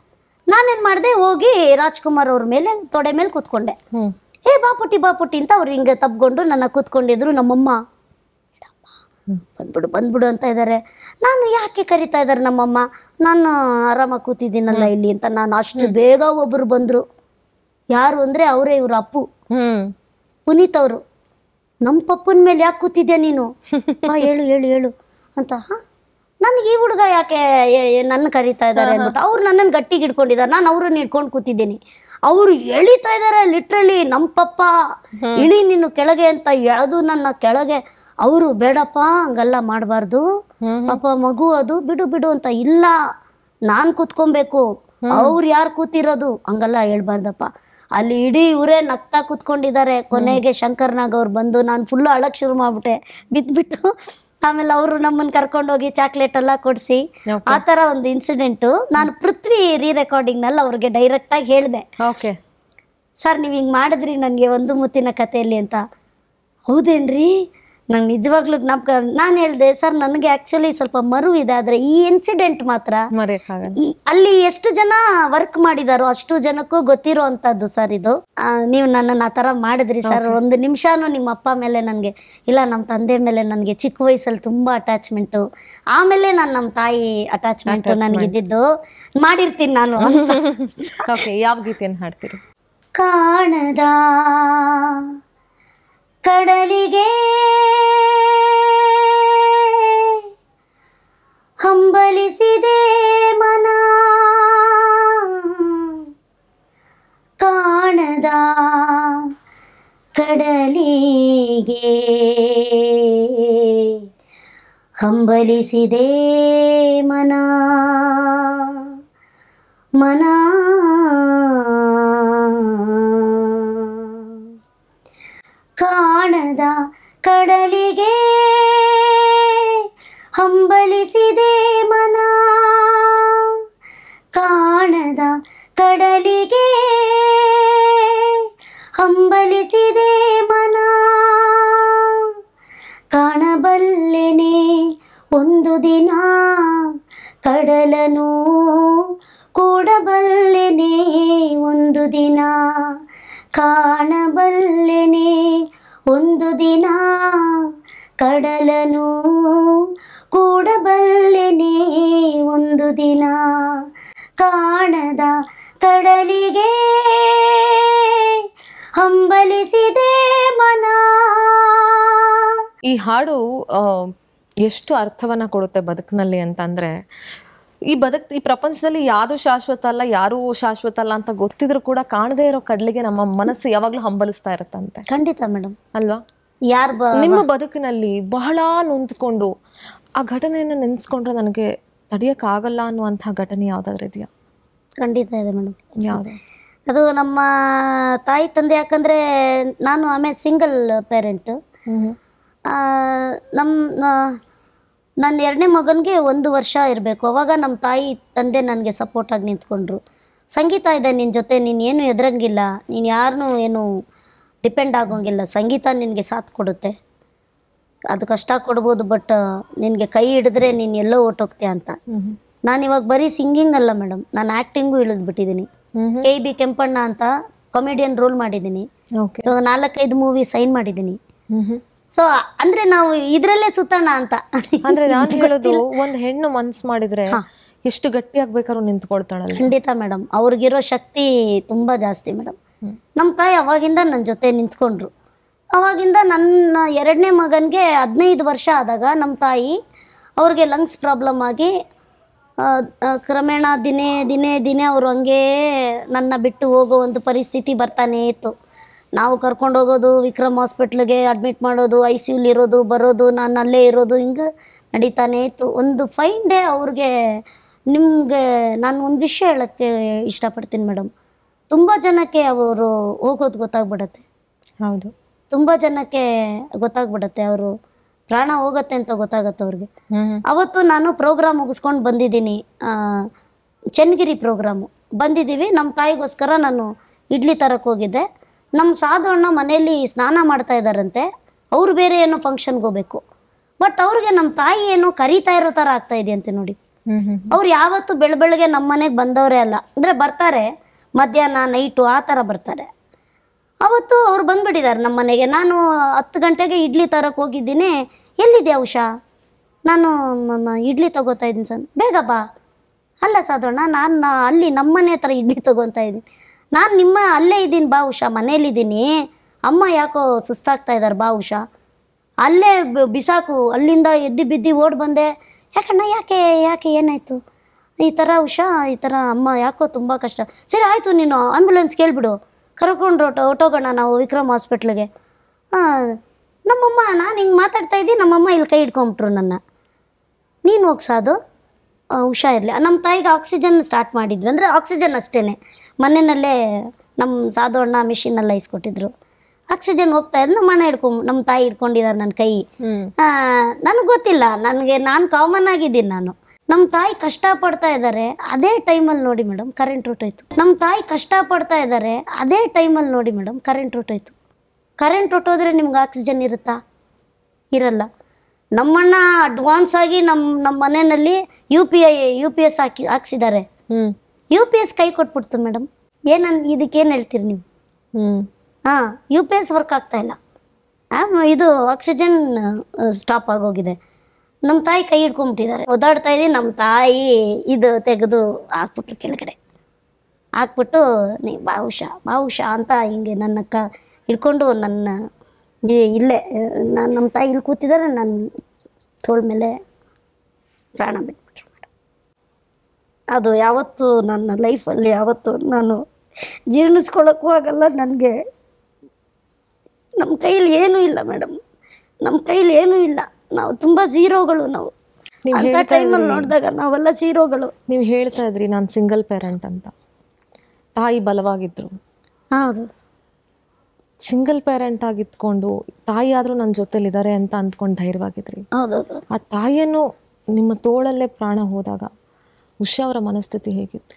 ನಾನೇನು ಮಾಡಿದೆ ಹೋಗಿ ರಾಜ್ಕುಮಾರ್ ಅವ್ರ ಮೇಲೆ ತೊಡೆ ಮೇಲೆ ಕೂತ್ಕೊಂಡೆ ಹ್ಮ್ ಏ ಬಾಪುಟಿ ಬಾಪುಟಿ ಅಂತ ಅವ್ರು ಹಿಂಗೆ ತಬ್ಕೊಂಡು ನನ್ನ ಕೂತ್ಕೊಂಡಿದ್ರು ನಮ್ಮಮ್ಮ ಬಂದ್ಬಿಡು ಬಂದ್ಬಿಡು ಅಂತ ಇದ್ದಾರೆ ನಾನು ಯಾಕೆ ಕರಿತಾ ಇದ್ದಾರೆ ನಮ್ಮಮ್ಮ ನಾನು ಆರಾಮಾಗಿ ಕೂತಿದ್ದೀನಲ್ಲ ಇಲ್ಲಿ ಅಂತ ನಾನು ಅಷ್ಟು ಬೇಗ ಒಬ್ಬರು ಬಂದರು ಯಾರು ಅಂದರೆ ಅವರೇ ಇವರು ಅಪ್ಪು ಹ್ಮ್ ಪುನೀತ್ ಅವರು ನಮ್ಮ ಪಪ್ಪನ ಮೇಲೆ ಯಾಕೆ ಕೂತಿದ್ಯಾ ನೀನು ಬಾ ಹೇಳು ಹೇಳು ಹೇಳು ಅಂತ ಹಾಂ ನನಗೆ ಈ ಹುಡುಗ ಯಾಕೆ ಎ- ಎ- ನನ್ನ ಕರೀತಾ ಇದ್ದಾರೆ ಅಂದ್ಬಿಟ್ಟು ಅವ್ರು ನನ್ನನ್ನು ಗಟ್ಟಿಗೆ ಹಿಡ್ಕೊಂಡಿದ್ದಾರೆ ನಾನು ಅವ್ರನ್ನ ಹಿಡ್ಕೊಂಡು ಕೂತಿದ್ದೀನಿ ಅವರು ಎಳಿತಾ ಇದ್ದಾರೆ ಲಿಟ್ರಲಿ ನಮ್ಮ ಪಪ್ಪ ಇಳಿ ನೀನು ಕೆಳಗೆ ಅಂತ ಎಳೆದು ನನ್ನ ಕೆಳಗೆ ಅವರು ಬೇಡಪ್ಪ ಹಂಗೆಲ್ಲ ಮಾಡಬಾರ್ದು ಪಾಪ ಮಗು ಅದು ಬಿಡು ಬಿಡು ಅಂತ ಇಲ್ಲ ನಾನು ಕೂತ್ಕೊಬೇಕು ಅವ್ರು ಯಾರು ಕೂತಿರೋದು ಹಂಗೆಲ್ಲ ಹೇಳ್ಬಾರ್ದಪ್ಪ ಅಲ್ಲಿ ಇಡೀ ಇವರೇ ನಗ್ತಾ ಕೂತ್ಕೊಂಡಿದ್ದಾರೆ ಕೊನೆಗೆ ಶಂಕರ್ನಾಗ್ ಅವ್ರು ಬಂದು ನಾನು ಫುಲ್ಲು ಅಳಕ್ ಶುರು ಮಾಡ್ಬಿಟ್ಟೆ ಬಿದ್ಬಿಟ್ಟು ಆಮೇಲೆ ಅವರು ನಮ್ಮನ್ನು ಕರ್ಕೊಂಡೋಗಿ ಚಾಕ್ಲೇಟ್ ಎಲ್ಲ ಕೊಡಿಸಿ Okay. ಆ ಥರ ಒಂದು ಇನ್ಸಿಡೆಂಟು ನಾನು ಪೃಥ್ವಿ ರೀ ರೆಕಾರ್ಡಿಂಗ್ನಲ್ಲಿ ಅವ್ರಿಗೆ ಡೈರೆಕ್ಟಾಗಿ ಹೇಳಿದೆ ಓಕೆ ಸರ್ ನೀವು ಹಿಂಗೆ ಮಾಡಿದ್ರಿ ನನಗೆ ಒಂದು ಮುತ್ತಿನ ಕಥೆಯಲ್ಲಿ ಅಂತ ಹೌದೇನ್ರಿ ನಂಗೆ ನಿಜವಾಗ್ಲೂ ಜ್ಞಾಪಕ ನಾನು ಹೇಳಿದೆ ಸರ್ ನನಗೆ ಆ್ಯಕ್ಚುಲಿ ಸ್ವಲ್ಪ ಮರು ಇದೆ ಆದರೆ ಈ ಇನ್ಸಿಡೆಂಟ್ ಮಾತ್ರ ಮರೆಯಕ್ಕಾಗಲ್ಲ ಈ ಅಲ್ಲಿ ಎಷ್ಟು ಜನ ವರ್ಕ್ ಮಾಡಿದಾರೋ ಅಷ್ಟು ಜನಕ್ಕೂ ಗೊತ್ತಿರೋ ಅಂಥದ್ದು ಸರ್ ಇದು ಆ, ನೀವು ನನ್ನನ್ನು ಆ ಥರ ಮಾಡಿದ್ರಿ ಸರ್ ಒಂದು ನಿಮಿಷನೂ ನಿಮ್ಮ ಅಪ್ಪ ಮೇಲೆ ನನಗೆ ಇಲ್ಲ ನಮ್ಮ ತಂದೆ ಮೇಲೆ ನನಗೆ ಚಿಕ್ಕ ವಯಸ್ಸಲ್ಲಿ ತುಂಬ ಅಟ್ಯಾಚ್ಮೆಂಟು ಆಮೇಲೆ ನಾನು ನಮ್ಮ ತಾಯಿ ಅಟ್ಯಾಚ್ಮೆಂಟು ನನಗಿದ್ದಿದ್ದು ಮಾಡಿರ್ತೀನಿ ನಾನು ಓಕೆ ಯಾವ ಗೀತೆಯನ್ನು ಹಾಡ್ತೀರಿ ಕಾಣದ ಕಡಲಿಗೆ ಹಂಬಲಿಸಿದೆ ಮನ ಕಾಣದ ಕಡಲಿಗೆ ಹಂಬಲಿಸಿದೆ ಮನ ಮನ ಕಾಣದ ಕಡಲಿಗೆ ಹಂಬಲಿಸಿದೆ ಮನ ಕಾಣದ ಕಡಲಿಗೆ ಹಂಬಲಿಸಿದೆ ಮನ ಕಾಣಬಲ್ಲೆನೆ ಒಂದು ದಿನ ಕಡಲನು ಕೂಡಬಲ್ಲೆನೆ ಒಂದು ದಿನ ಕಾಣಬಲ್ಲೆನೆ ಒಂದು ದಿನ ಕಡಲನು ಕೂಡಬಲ್ಲೆನೆ ಒಂದು ದಿನ ಕಾಣದ ಕಡಲಿಗೆ ಹಂಬಲಿಸಿದೆ ಮನ ಈ ಹಾಡು ಆ, ಎಷ್ಟು ಅರ್ಥವನ್ನ ಕೊಡುತ್ತೆ ಬದುಕಿನಲ್ಲಿ ಅಂತಂದ್ರೆ ಈ ಬದುಕ್ ಈ ಪ್ರಪಂಚದಲ್ಲಿ ಯಾವುದು ಶಾಶ್ವತ ಅಲ್ಲ ಯಾರು ಶಾಶ್ವತ ಅಲ್ಲ ಅಂತ ಗೊತ್ತಿದ್ರು ಕೂಡ ಕಾಣದೇ ಇರೋ ಕಡ್ಲಿಗೆ ನಮ್ಮ ಮನಸ್ಸು ಯಾವಾಗ್ಲೂ ಹಂಬಲಿಸ್ತಾ ಇರುತ್ತಂತೆ ಖಂಡಿತ ಮೇಡಮ್ ಅಲ್ವಾ ಯಾರು ಬ ನಿಮ್ಮ ಬದುಕಿನಲ್ಲಿ ಬಹಳ ನೊಂದ್ಕೊಂಡು ಆ ಘಟನೆಯನ್ನ ನೆನೆಸ್ಕೊಂಡ್ರೆ ನನಗೆ ತಡಿಯಕ್ಕಾಗಲ್ಲ ಅನ್ನುವಂಥ ಘಟನೆ ಯಾವ್ದಾದ್ರು ಇದೆಯಾ ಖಂಡಿತ ಇದೆ ಮೇಡಮ್ ಯಾವುದು ಅದು ನಮ್ಮ ತಾಯಿ ತಂದೆ ಯಾಕಂದರೆ ನಾನು ಆಮೇಲೆ ಸಿಂಗಲ್ ಪೇರೆಂಟು ಹ್ಮ್ ನಮ್ಮ ನನ್ನ ಎರಡನೇ ಮಗನಿಗೆ ಒಂದು ವರ್ಷ ಇರಬೇಕು ಅವಾಗ ನಮ್ಮ ತಾಯಿ ತಂದೆ ನನಗೆ ಸಪೋರ್ಟಾಗಿ ನಿಂತ್ಕೊಂಡ್ರು ಸಂಗೀತ ಇದೆ ನಿನ್ನ ಜೊತೆ ನೀನು ಏನು ಎದುರಂಗಿಲ್ಲ ನೀನು ಯಾರನ್ನೂ ಏನು ಡಿಪೆಂಡ್ ಆಗೋಂಗಿಲ್ಲ ಸಂಗೀತ ನಿನಗೆ ಸಾಥ್ ಕೊಡುತ್ತೆ ಅದು ಕಷ್ಟ ಕೊಡ್ಬೋದು ಬಟ್ ನಿನಗೆ ಕೈ ಹಿಡಿದ್ರೆ ನೀನು ಎಲ್ಲೋ ಹೊರ್ಟೋಗ್ತೀಯ ಅಂತ ಹ್ಮ್ ನಾನು ಇವಾಗ ಬರೀ ಸಿಂಗಿಂಗ್ ಅಲ್ಲ ಮೇಡಮ್ ನಾನು ಆ್ಯಕ್ಟಿಂಗು ಇಳಿದ್ಬಿಟ್ಟಿದ್ದೀನಿ ಹ್ಮ್ ಕೆ ಬಿ ಕೆಂಪಣ್ಣ ಅಂತ ಕಾಮಿಡಿಯನ್ ರೋಲ್ ಮಾಡಿದ್ದೀನಿ ಓಕೆ ಇವಾಗ ನಾಲ್ಕೈದು ಮೂವಿ ಸೈನ್ ಮಾಡಿದ್ದೀನಿ ಹ್ಮ್ ಹ್ಮ್ ಸೊ ಅಂದ್ರೆ ನಾವು ಇದ್ರಲ್ಲೇ ಸುತ್ತೋಣ ಅಂತ ಅಂದ್ರೆ ನಾನು ಹೇಳೋದು ಒಂದ್ ಹೆಣ್ಣು ಮನ್ಸ್ ಮಾಡಿದ್ರೆ ಎಷ್ಟು ಗಟ್ಟಿಯಾಗ್ಬೇಕಾದ್ರೂ ನಿಂತ್ಕೊಳ್ತಾಳಲ್ಲ ಖಂಡಿತ ಮೇಡಮ್ ಅವ್ರಿಗಿರೋ ಶಕ್ತಿ ತುಂಬಾ ಜಾಸ್ತಿ ಮೇಡಮ್ ನಮ್ಮ ತಾಯಿ ಅವಾಗಿಂದ ನನ್ನ ಜೊತೆ ನಿಂತ್ಕೊಂಡ್ರು ಅವಾಗಿಂದ ನನ್ನ ಎರಡನೇ ಮಗನಿಗೆ ಹದಿನೈದು ವರ್ಷ ಆದಾಗ ನಮ್ಮ ತಾಯಿ ಅವ್ರಿಗೆ ಲಂಗ್ಸ್ ಪ್ರಾಬ್ಲಮ್ ಆಗಿ ಆ, ಆ, ಕ್ರಮೇಣ ದಿನೇ ದಿನೇ ದಿನೇ ಅವರು ಹಂಗೇ ನನ್ನ ಬಿಟ್ಟು ಹೋಗೋ ಒಂದು ಪರಿಸ್ಥಿತಿ ಬರ್ತಾನೇ ಇತ್ತು ನಾವು ಕರ್ಕೊಂಡು ಹೋಗೋದು ವಿಕ್ರಮ್ ಹಾಸ್ಪಿಟ್ಲಿಗೆ ಅಡ್ಮಿಟ್ ಮಾಡೋದು ಐ ಸಿ ಇರೋದು ಬರೋದು ನಾನು ಅಲ್ಲೇ ಇರೋದು ಹಿಂಗೆ ನಡೀತಾನೇ ಇತ್ತು ಒಂದು ಫೈನ್ ಡೇ ಅವ್ರಿಗೆ ನಿಮಗೆ ನಾನು ಒಂದು ವಿಷಯ ಹೇಳೋಕ್ಕೆ ಇಷ್ಟಪಡ್ತೀನಿ ಮೇಡಮ್ ತುಂಬ ಜನಕ್ಕೆ ಅವರು ಹೋಗೋದು ಗೊತ್ತಾಗ್ಬಿಡತ್ತೆ ಹೌದು ತುಂಬ ಜನಕ್ಕೆ ಗೊತ್ತಾಗ್ಬಿಡತ್ತೆ ಅವರು ಪ್ರಾಣ ಹೋಗುತ್ತೆ ಅಂತ ಗೊತ್ತಾಗತ್ತೆ ಅವ್ರಿಗೆ ಹ್ಮ್ ಅವತ್ತು ನಾನು ಪ್ರೋಗ್ರಾಮ್ ಮುಗಿಸ್ಕೊಂಡು ಬಂದಿದ್ದೀನಿ ಆ, ಚನ್ನಗಿರಿ ಪ್ರೋಗ್ರಾಮು ಬಂದಿದ್ದೀವಿ ನಮ್ಮ ತಾಯಿಗೋಸ್ಕರ ನಾನು ಇಡ್ಲಿ ತರಕ್ಕೆ ಹೋಗಿದ್ದೆ ನಮ್ಮ ಸಾಧು ಅಣ್ಣ ಮನೆಯಲ್ಲಿ ಸ್ನಾನ ಮಾಡ್ತಾ ಇದ್ದಾರಂತೆ ಅವ್ರು ಬೇರೆ ಏನೋ ಫಂಕ್ಷನ್ಗೆ ಹೋಗ್ಬೇಕು ಬಟ್ ಅವ್ರಿಗೆ ನಮ್ಮ ತಾಯಿ ಏನೋ ಕರೀತಾ ಇರೋ ಥರ ಆಗ್ತಾ ಇದೆಯಂತೆ ನೋಡಿ ಹ್ಮ್ ಹ್ಮ್ ಅವ್ರು ಯಾವತ್ತು ಬೆಳ ಬೆಳಗ್ಗೆ ನಮ್ಮ ಮನೆಗೆ ಬಂದವರೇ ಅಲ್ಲ ಅಂದರೆ ಬರ್ತಾರೆ ಮಧ್ಯಾಹ್ನ ನೈಟು ಆ ಥರ ಬರ್ತಾರೆ ಅವತ್ತು ಅವ್ರು ಬಂದ್ಬಿಟ್ಟಿದ್ದಾರೆ ನಮ್ಮ ಮನೆಗೆ ನಾನು ಹತ್ತು ಗಂಟೆಗೆ ಇಡ್ಲಿ ತರಕ್ಕೆ ಹೋಗಿದ್ದೀನಿ ಎಲ್ಲಿದೆ ಉಷಾ ನಾನು ಮ- ಮ- ಇಡ್ಲಿ ತಗೋತಾ ಇದ್ದೀನಿ ಸರ್ ಬೇಗ ಬಾ ಅಲ್ಲ ಸಾಧೋಣ ನಾನು ಅಲ್ಲಿ ನಮ್ಮ ಮನೆ ಹತ್ರ ಇಡ್ಲಿ ತಗೊತಾ ಇದ್ದೀನಿ ನಾನು ನಿಮ್ಮ ಅಲ್ಲೇ ಇದ್ದೀನಿ ಬಾ ಉಷಾ ಮನೇಲಿದ್ದೀನಿ ಅಮ್ಮ ಯಾಕೋ ಸುಸ್ತಾಗ್ತಾ ಇದ್ದಾರೆ ಬಾ ಉಷಾ ಅಲ್ಲೇ ಬ- ಬಿಸಾಕು ಅಲ್ಲಿಂದ ಎದ್ದು ಬಿದ್ದು ಓಡ್ ಬಂದೆ ಯಾಕಣ್ಣ ಯಾಕೆ ಯಾಕೆ ಏನಾಯಿತು ಈ ಥರ ಉಷಾ ಈ ಥರ ಅಮ್ಮ ಯಾಕೋ ತುಂಬ ಕಷ್ಟ ಸರಿ ಆಯಿತು ನೀನು ಆಂಬ್ಯುಲೆನ್ಸ್ ಕೇಳಿಬಿಡು ಕರ್ಕೊಂಡು ಹೊಟ್ಟು ಹೊಟ್ಟೋಗೋಣ ನಾವು ವಿಕ್ರಮ್ ಹಾಸ್ಪಿಟ್ಲಿಗೆ ಹಾಂ ನಮ್ಮಮ್ಮ ನಾನು ಹಿಂಗೆ ಮಾತಾಡ್ತಾ ಇದ್ದೀನಿ ನಮ್ಮಮ್ಮ ಇಲ್ಲಿ ಕೈ ಹಿಡ್ಕೊಂಬಿಟ್ರು ನನ್ನ ನೀನು ಹೋಗಿ ಸಾದು ಆ, ಹುಷಾ ಇರಲಿ ನಮ್ಮ ತಾಯಿಗೆ ಆಕ್ಸಿಜನ್ ಸ್ಟಾರ್ಟ್ ಮಾಡಿದ್ವಿ ಅಂದರೆ ಆಕ್ಸಿಜನ್ ಅಷ್ಟೇ ಮನೆಯಲ್ಲೇ ನಮ್ಮ ಸಾಧು ಅಣ್ಣ ಮಿಷಿನೆಲ್ಲ ಇಸ್ಕೊಟ್ಟಿದ್ರು ಆಕ್ಸಿಜನ್ ಹೋಗ್ತಾ ಇದ್ದು ನಮ್ಮ ಅಣ್ಣ ಹಿಡ್ಕೊಂಡ್ ನಮ್ಮ ತಾಯಿ ಹಿಡ್ಕೊಂಡಿದ್ದಾರೆ ನನ್ನ ಕೈ ಹ್ಮ್ ನನಗೆ ಗೊತ್ತಿಲ್ಲ ನನಗೆ ನಾನು ಕಾಮನ್ ಆಗಿದ್ದೀನಿ ನಾನು ನಮ್ಮ ತಾಯಿ ಕಷ್ಟಪಡ್ತಾ ಇದ್ದಾರೆ ಅದೇ ಟೈಮಲ್ಲಿ ನೋಡಿ ಮೇಡಮ್ ಕರೆಂಟ್ ಹೊಟ್ಟೋಯ್ತು ನಮ್ಮ ತಾಯಿ ಕಷ್ಟಪಡ್ತಾ ಇದ್ದಾರೆ ಅದೇ ಟೈಮಲ್ಲಿ ನೋಡಿ ಮೇಡಮ್ ಕರೆಂಟ್ ಹೊಟ್ಟೋಯ್ತು ಕರೆಂಟ್ ಹೊಟ್ಟೋದ್ರೆ ನಿಮ್ಗೆ ಆಕ್ಸಿಜನ್ ಇರುತ್ತಾ ಇರಲ್ಲ ನಮ್ಮಣ್ಣ ಅಡ್ವಾನ್ಸ್ ಆಗಿ ನಮ್ಮ ನಮ್ಮ ಮನೆಯಲ್ಲಿ U P I U P S ಹಾಕಿ ಹಾಕ್ಸಿದ್ದಾರೆ ಹ್ಮ್ ಯು ಪಿ ಎಸ್ ಕೈ ಕೊಟ್ಬಿಡ್ತು ಮೇಡಮ್ ಏನನ್ ಇದಕ್ಕೇನು ಹೇಳ್ತೀರಿ ನೀವು ಹ್ಮ್ ಹಾಂ ಯು ಪಿ ಎಸ್ ವರ್ಕ್ ಆಗ್ತಾ ಇಲ್ಲ ಆ, ಇದು ಆಕ್ಸಿಜನ್ ಸ್ಟಾಪ್ ಆಗೋಗಿದೆ ನಮ್ಮ ತಾಯಿ ಕೈ ಹಿಡ್ಕೊಂಬಿಟ್ಟಿದ್ದಾರೆ ಓದಾಡ್ತಾ ಇದ್ದೀನಿ ನಮ್ಮ ತಾಯಿ ಇದು ತೆಗೆದು ಹಾಕ್ಬಿಟ್ರು ಕೆಳಗಡೆ ಹಾಕ್ಬಿಟ್ಟು ನೀ ಬಾವುಷ ಬಾವುಷ ಅಂತ ಹಿಂಗೆ ನನ್ನ ಕ ಹಿಡ್ಕೊಂಡು ನನ್ನ ಈ- ಇಲ್ಲೇ ನಾನು ನಮ್ಮ ತಾಯಿ ಇಲ್ಲಿ ಕೂತಿದ್ದಾರೆ ನನ್ನ ತೋಳ ಮೇಲೆ ಪ್ರಾಣ ಬಿಟ್ಬಿಟ್ರು ಮೇಡಮ್ ಅದು ಯಾವತ್ತೂ ನನ್ನ ಲೈಫಲ್ಲಿ ಯಾವತ್ತೂ ನಾನು ಜೀರ್ಣಿಸ್ಕೊಳ್ಳೋಕ್ಕೂ ಆಗಲ್ಲ ನನಗೆ ನಮ್ಮ ಕೈಲಿ ಏನೂ ಇಲ್ಲ ಮೇಡಮ್ ನಮ್ಮ ಕೈಲಿ ಏನೂ ಇಲ್ಲ ನಾವು ತುಂಬ ಝೀರೋಗಳು ನಾವು ನೀವ್ ಅಂತ ಹೇಳ್ತಾ ಟೈಮಲ್ಲಿ ನೋಡಿದಾಗ ನಾವೆಲ್ಲ ಝೀರೋಗಳು ನೀವು ಹೇಳ್ತಾ ಇದ್ರಿ ನಾನು ಸಿಂಗಲ್ ಪೇರೆಂಟ್ ಅಂತ ತಾಯಿ ಬಲವಾಗಿದ್ರು ಹೌದು ಸಿಂಗಲ್ ಪೇರೆಂಟ್ ಆಗಿದ್ಕೊಂಡು ತಾಯಿ ಆದ್ರೂ ನನ್ನ ಜೊತೆಲಿದ್ದಾರೆ ಅಂತ ಅಂದ್ಕೊಂಡು ಧೈರ್ಯವಾಗಿದ್ರಿ ಹೌದೌದು ಆ ತಾಯಿಯನ್ನು ನಿಮ್ಮ ತೋಳಲ್ಲೇ ಪ್ರಾಣ ಹೋದಾಗ ಉಷಾ ಅವರ ಮನಸ್ಥಿತಿ ಹೇಗಿತ್ತು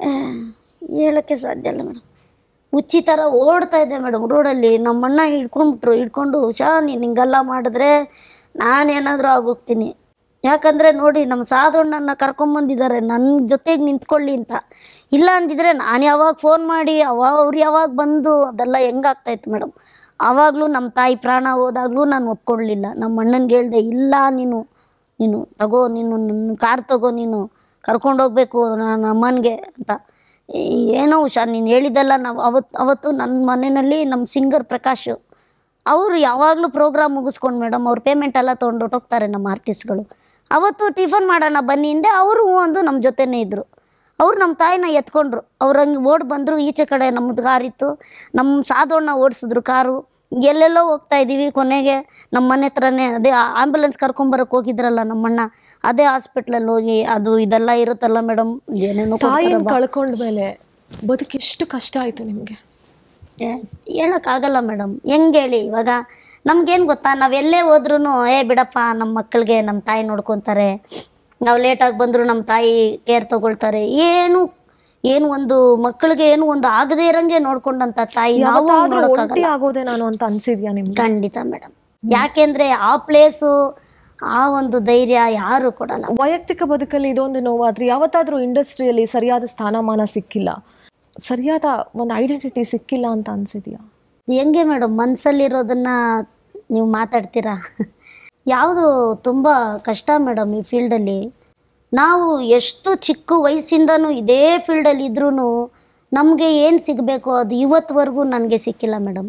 ಹೇಳೋಕ್ಕೆ ಸಾಧ್ಯ ಇಲ್ಲ ಮೇಡಮ್ ಹುಚ್ಚಿ ಥರ ಓಡ್ತಾ ಇದ್ದೆ ಮೇಡಮ್ ರೋಡಲ್ಲಿ ನಮ್ಮಣ್ಣ ಹಿಡ್ಕೊಂಡ್ಬಿಟ್ರು ಹಿಡ್ಕೊಂಡು ಶಾ ನೀನು ಹಿಂಗೆಲ್ಲ ಮಾಡಿದ್ರೆ ನಾನೇನಾದರೂ ಆಗೋಗ್ತೀನಿ ಯಾಕಂದರೆ ನೋಡಿ ನಮ್ಮ ಸಾಧುಣ್ಣನ ಕರ್ಕೊಂಬಂದಿದ್ದಾರೆ ನನ್ನ ಜೊತೆಗೆ ನಿಂತ್ಕೊಳ್ಳಿ ಅಂತ ಇಲ್ಲ ಅಂದಿದ್ರೆ ನಾನು ಯಾವಾಗ ಫೋನ್ ಮಾಡಿ ಅವಾಗ ಅವ್ರು ಯಾವಾಗ ಬಂದು ಅದೆಲ್ಲ ಹೆಂಗಾಗ್ತಾಯಿತ್ತು ಮೇಡಮ್ ಆವಾಗಲೂ ನಮ್ಮ ತಾಯಿ ಪ್ರಾಣ ಹೋದಾಗಲೂ ನಾನು ಒಪ್ಕೊಳ್ಳಿಲ್ಲ ನಮ್ಮ ಅಣ್ಣನಿಗೆ ಹೇಳ್ದೆ ಇಲ್ಲ ನೀನು ನೀನು ತಗೋ ನೀನು ನನ್ನ ಕಾರ್ ತಗೋ ನೀನು ಕರ್ಕೊಂಡೋಗ್ಬೇಕು ನನ್ನ ಅಮ್ಮನಿಗೆ ಅಂತ ಈ- ಏನೋ ಹುಷಾರ್ ನೀನು ಹೇಳಿದ್ದೆಲ್ಲ ನಾವು ಅವತ್ತು ಅವತ್ತು ನನ್ನ ಮನೆಯಲ್ಲಿ ನಮ್ಮ ಸಿಂಗರ್ ಪ್ರಕಾಶ್ ಅವರು ಯಾವಾಗಲೂ ಪ್ರೋಗ್ರಾಮ್ ಮುಗಿಸ್ಕೊಂಡು ಮೇಡಮ್ ಅವ್ರು ಪೇಮೆಂಟ್ ಎಲ್ಲ ತೊಗೊಂಡು ಹೊಟ್ಟೋಗ್ತಾರೆ ನಮ್ಮ ಆರ್ಟಿಸ್ಟ್ಗಳು ಅವತ್ತು ಟಿಫನ್ ಮಾಡೋಣ ಬನ್ನಿ ಹಿಂದೆ ಅವರು ಒಂದು ನಮ್ಮ ಜೊತೆನೇ ಇದ್ದರು ಅವ್ರು ನಮ್ಮ ತಾಯಿನ ಎತ್ಕೊಂಡ್ರು ಅವ್ರು ಹಂಗೆ ಓಡ್ ಬಂದರು ಈಚೆ ಕಡೆ ನಮ್ಮದು ಕಾರಿತ್ತು ನಮ್ಮ ಸಾಧೋಣ್ಣ ಓಡಿಸಿದ್ರು ಕಾರು ಎಲ್ಲೆಲ್ಲೋ ಹೋಗ್ತಾ ಇದ್ದೀವಿ ಕೊನೆಗೆ ನಮ್ಮ ಮನೆ ಹತ್ರನೇ ಅದೇ ಆಂಬುಲೆನ್ಸ್ ಕರ್ಕೊಂಬರಕ್ಕೆ ಹೋಗಿದ್ರಲ್ಲ ನಮ್ಮಣ್ಣ ಅದೇ ಹಾಸ್ಪಿಟ್ಲಲ್ಲಿ ಹೋಗಿ ಅದು ಇದೆಲ್ಲ ಇರುತ್ತಲ್ಲ ಮೇಡಮ್ ಏನೇನೋ ತಾಯಿಯನ್ನು ಕಳ್ಕೊಂಡ ಮೇಲೆ ಬದುಕು ಎಷ್ಟು ಕಷ್ಟ ಆಯ್ತು ನಿಮಗೆ ಹೇಳೋಕ್ಕಾಗಲ್ಲ ಮೇಡಮ್ ಹೆಂಗೆ ಹೇಳಿ ಇವಾಗ ನಮ್ಗೇನು ಗೊತ್ತಾ ನಾವು ಎಲ್ಲೇ ಹೋದ್ರೂ ಏ ಬಿಡಪ್ಪ ನಮ್ಮ ಮಕ್ಕಳಿಗೆ ನಮ್ಮ ತಾಯಿ ನೋಡ್ಕೊತಾರೆ ನಾವು ಲೇಟಾಗಿ ಬಂದರೂ ನಮ್ಮ ತಾಯಿ ಕೇರ್ ತಗೊಳ್ತಾರೆ ಏನು ಏನು ಒಂದು ಮಕ್ಕಳಿಗೆ ಏನು ಒಂದು ಆಗದೇ ಇರಂಗೆ ನೋಡ್ಕೊಂಡಂತ ತಾಯಿ ನಾವು ಯಾವತ್ತಾದ್ರೂ ನೋಡೋಕ್ಕಾಗಲ್ಲ ಒಂಟಿ ಆಗೋದೆ ನಾನು ಅಂತ ಅನ್ಸಿದ್ಯಾ ನಿಮ್ಗೆ ಖಂಡಿತ ಮೇಡಮ್ ಯಾಕೆಂದ್ರೆ ಆ ಪ್ಲೇಸು ಆ ಒಂದು ಧೈರ್ಯ ಯಾರು ಕೊಡಲ್ಲ ವೈಯಕ್ತಿಕ ಬದುಕಲ್ಲಿ ಇದೊಂದು ನೋವಾದ್ರೆ ಯಾವತ್ತಾದ್ರೂ ಇಂಡಸ್ಟ್ರಿಯಲ್ಲಿ ಸರಿಯಾದ ಸ್ಥಾನಮಾನ ಸಿಕ್ಕಿಲ್ಲ ಸರಿಯಾದ ಒಂದು ಐಡೆಂಟಿಟಿ ಸಿಕ್ಕಿಲ್ಲ ಅಂತ ಅನ್ಸಿದ್ಯಾ ಹೆಂಗೆ ಮೇಡಮ್ ಮನಸ್ಸಲ್ಲಿರೋದನ್ನ ನೀವು ಮಾತಾಡ್ತೀರಾ ಯಾವುದು ತುಂಬ ಕಷ್ಟ ಮೇಡಮ್ ಈ ಫೀಲ್ಡಲ್ಲಿ ನಾವು ಎಷ್ಟು ಚಿಕ್ಕ ವಯಸ್ಸಿಂದನೂ ಇದೇ ಫೀಲ್ಡಲ್ಲಿ ಇದ್ರೂ ನಮಗೆ ಏನು ಸಿಗಬೇಕು ಅದು ಇವತ್ತುವರೆಗೂ ನನಗೆ ಸಿಕ್ಕಿಲ್ಲ ಮೇಡಮ್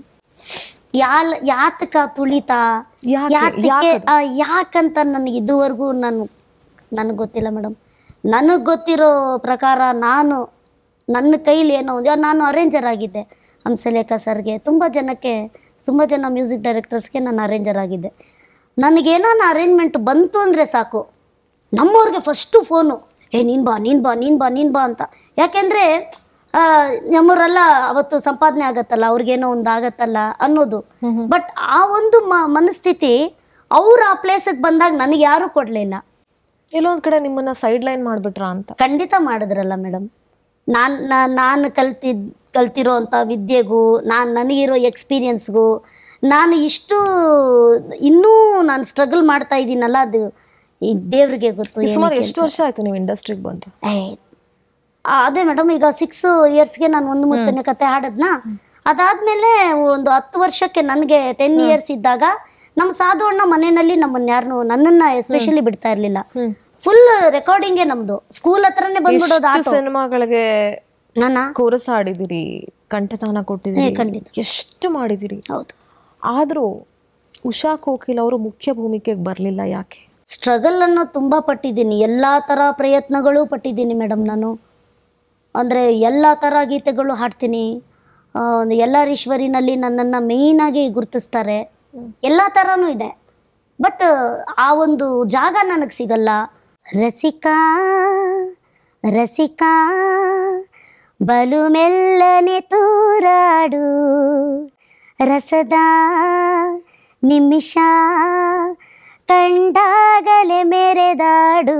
ಯಾಲ್ ಯಾತಕ ತುಳಿತ ಯಾಕೆ? ಯಾತಕ್ಕೆ ಆ, ಯಾಕಂತ ನನಗೆ ಇದುವರೆಗೂ ನಾನು ನನಗೆ ಗೊತ್ತಿಲ್ಲ ಮೇಡಮ್ ನನಗೆ ಗೊತ್ತಿರೋ ಪ್ರಕಾರ ನಾನು ನನ್ನ ಕೈಲಿ ಏನೋ ಒಂದು ನಾನು ಅರೇಂಜರ್ ಆಗಿದ್ದೆ ಹಂಸಲೇಖ ಸರ್ಗೆ ತುಂಬ ಜನಕ್ಕೆ ತುಂಬ ಜನ ಮ್ಯೂಸಿಕ್ ಡೈರೆಕ್ಟರ್ಸ್ಗೆ ನಾನು ಅರೇಂಜರ್ ಆಗಿದ್ದೆ ನನಗೇನಾನ ಅರೇಂಜ್ಮೆಂಟ್ ಬಂತು ಅಂದರೆ ಸಾಕು ನಮ್ಮವ್ರಿಗೆ ಫಸ್ಟು ಫೋನು ಏ ನೀನು ಬಾ ನೀನು ಬಾ ನೀನು ಬಾ ನೀನು ಬಾ ಅಂತ ಯಾಕೆಂದರೆ ನಮ್ಮವರೆಲ್ಲ ಅವತ್ತು ಸಂಪಾದನೆ ಆಗತ್ತಲ್ಲ ಅವ್ರಿಗೇನೋ ಒಂದು ಆಗತ್ತಲ್ಲ ಅನ್ನೋದು ಬಟ್ ಆ ಒಂದು ಮ ಮನಸ್ಥಿತಿ ಅವ್ರು ಆ ಪ್ಲೇಸಿಗೆ ಬಂದಾಗ ನನಗೆ ಯಾರೂ ಕೊಡಲಿಲ್ಲ ಎಲ್ಲೊಂದ್ ಕಡೆ ನಿಮ್ಮನ್ನ ಸೈಡ್ ಲೈನ್ ಮಾಡ್ಬಿಟ್ರಾ ಅಂತ ಖಂಡಿತ ಮಾಡಿದ್ರಲ್ಲ ಮೇಡಮ್ ನಾನು ನಾನು ಕಲ್ತಿದ್ ಕಲ್ತಿರೋ ಅಂಥ ವಿದ್ಯೆಗೂ ನಾನು ನನಗಿರೋ ಎಕ್ಸ್ಪೀರಿಯನ್ಸ್ಗೂ ನಾನು ಇಷ್ಟು ಇನ್ನೂ ನಾನು ಸ್ಟ್ರಗಲ್ ಮಾಡ್ತಾ ಇದ್ದೀನಲ್ಲ ಅದು ಈ ದೇವ್ರಿಗೆ ಗೊತ್ತು ಸುಮಾರು ಏನಕ್ಕೆ ಎಷ್ಟು ವರ್ಷ ಆಯ್ತು ನೀವು ಇಂಡಸ್ಟ್ರಿಗೆ ಬಂದು ಏ, ಆ, ಅದೇ ಮೇಡಮ್ ಈಗ ಸಿಕ್ಸ್ ಇಯರ್ಸ್ಗೆ ನಾನು ಒಂದು ಮುತ್ತನೇ ಕತೆ ಹಾಡದ್ನ ಅದಾದ್ಮೇಲೆ ಒಂದು ಹತ್ತು ವರ್ಷಕ್ಕೆ ನನಗೆ ಟೆನ್ ಇಯರ್ಸ್ ಇದ್ದಾಗ ನಮ್ಮ ಸಾಧು ಅಣ್ಣ ಮನೆಯಲ್ಲಿ ನಮ್ಮನ್ನ ಯಾರನ್ನು ನನ್ನನ್ನ ಎಸ್ಪೆಷಲಿ ಬಿಡ್ತಾ ಇರ್ಲಿಲ್ಲ ಫುಲ್ ರೆಕಾರ್ಡಿಂಗೇ ನಮ್ದು ಸ್ಕೂಲ್ ಹತ್ರನೇ ಬಂದ್ಬಿಡೋದು ಎಷ್ಟು ಸಿನಿಮಾಗಳಿಗೆ ನಾನ ಕೋರಸ್ ಹಾಡಿದಿರಿ ಕಂಠದಾನ ಕೊಟ್ಟಿದ್ದೀರಿ ಖಂಡಿತ. ಎಷ್ಟು ಮಾಡಿದಿರಿ ಹೌದು ಆದ್ರೂ ಉಷಾ ಕೋಕಿಲ್ ಅವರು ಮುಖ್ಯ ಭೂಮಿಕೆಗೆ ಬರ್ಲಿಲ್ಲ ಯಾಕೆ ಸ್ಟ್ರಗಲ್ ಅನ್ನು ತುಂಬ ಪಟ್ಟಿದ್ದೀನಿ ಎಲ್ಲ ಥರ ಪ್ರಯತ್ನಗಳು ಪಟ್ಟಿದ್ದೀನಿ ಮೇಡಮ್ ನಾನು ಅಂದರೆ ಎಲ್ಲ ಥರ ಗೀತೆಗಳು ಹಾಡ್ತೀನಿ ಆ, ಒಂದು ಎಲ್ಲರೀಶ್ವರಿನಲ್ಲಿ ನನ್ನನ್ನು ಮೇಯ್ನಾಗಿ ಗುರುತಿಸ್ತಾರೆ ಎಲ್ಲ ಥರನೂ ಇದೆ ಬಟ್ ಆ ಒಂದು ಜಾಗ ನನಗೆ ಸಿಗಲ್ಲ ರಸಿಕಾ ರಸಿಕಾ ಬಲು ಮೆಲ್ಲನೆ ತೂರಾಡು ರಸದ ನಿಮಿಷ ಕಂಡಾಗಲೇ ಮೆರೆದಾಡು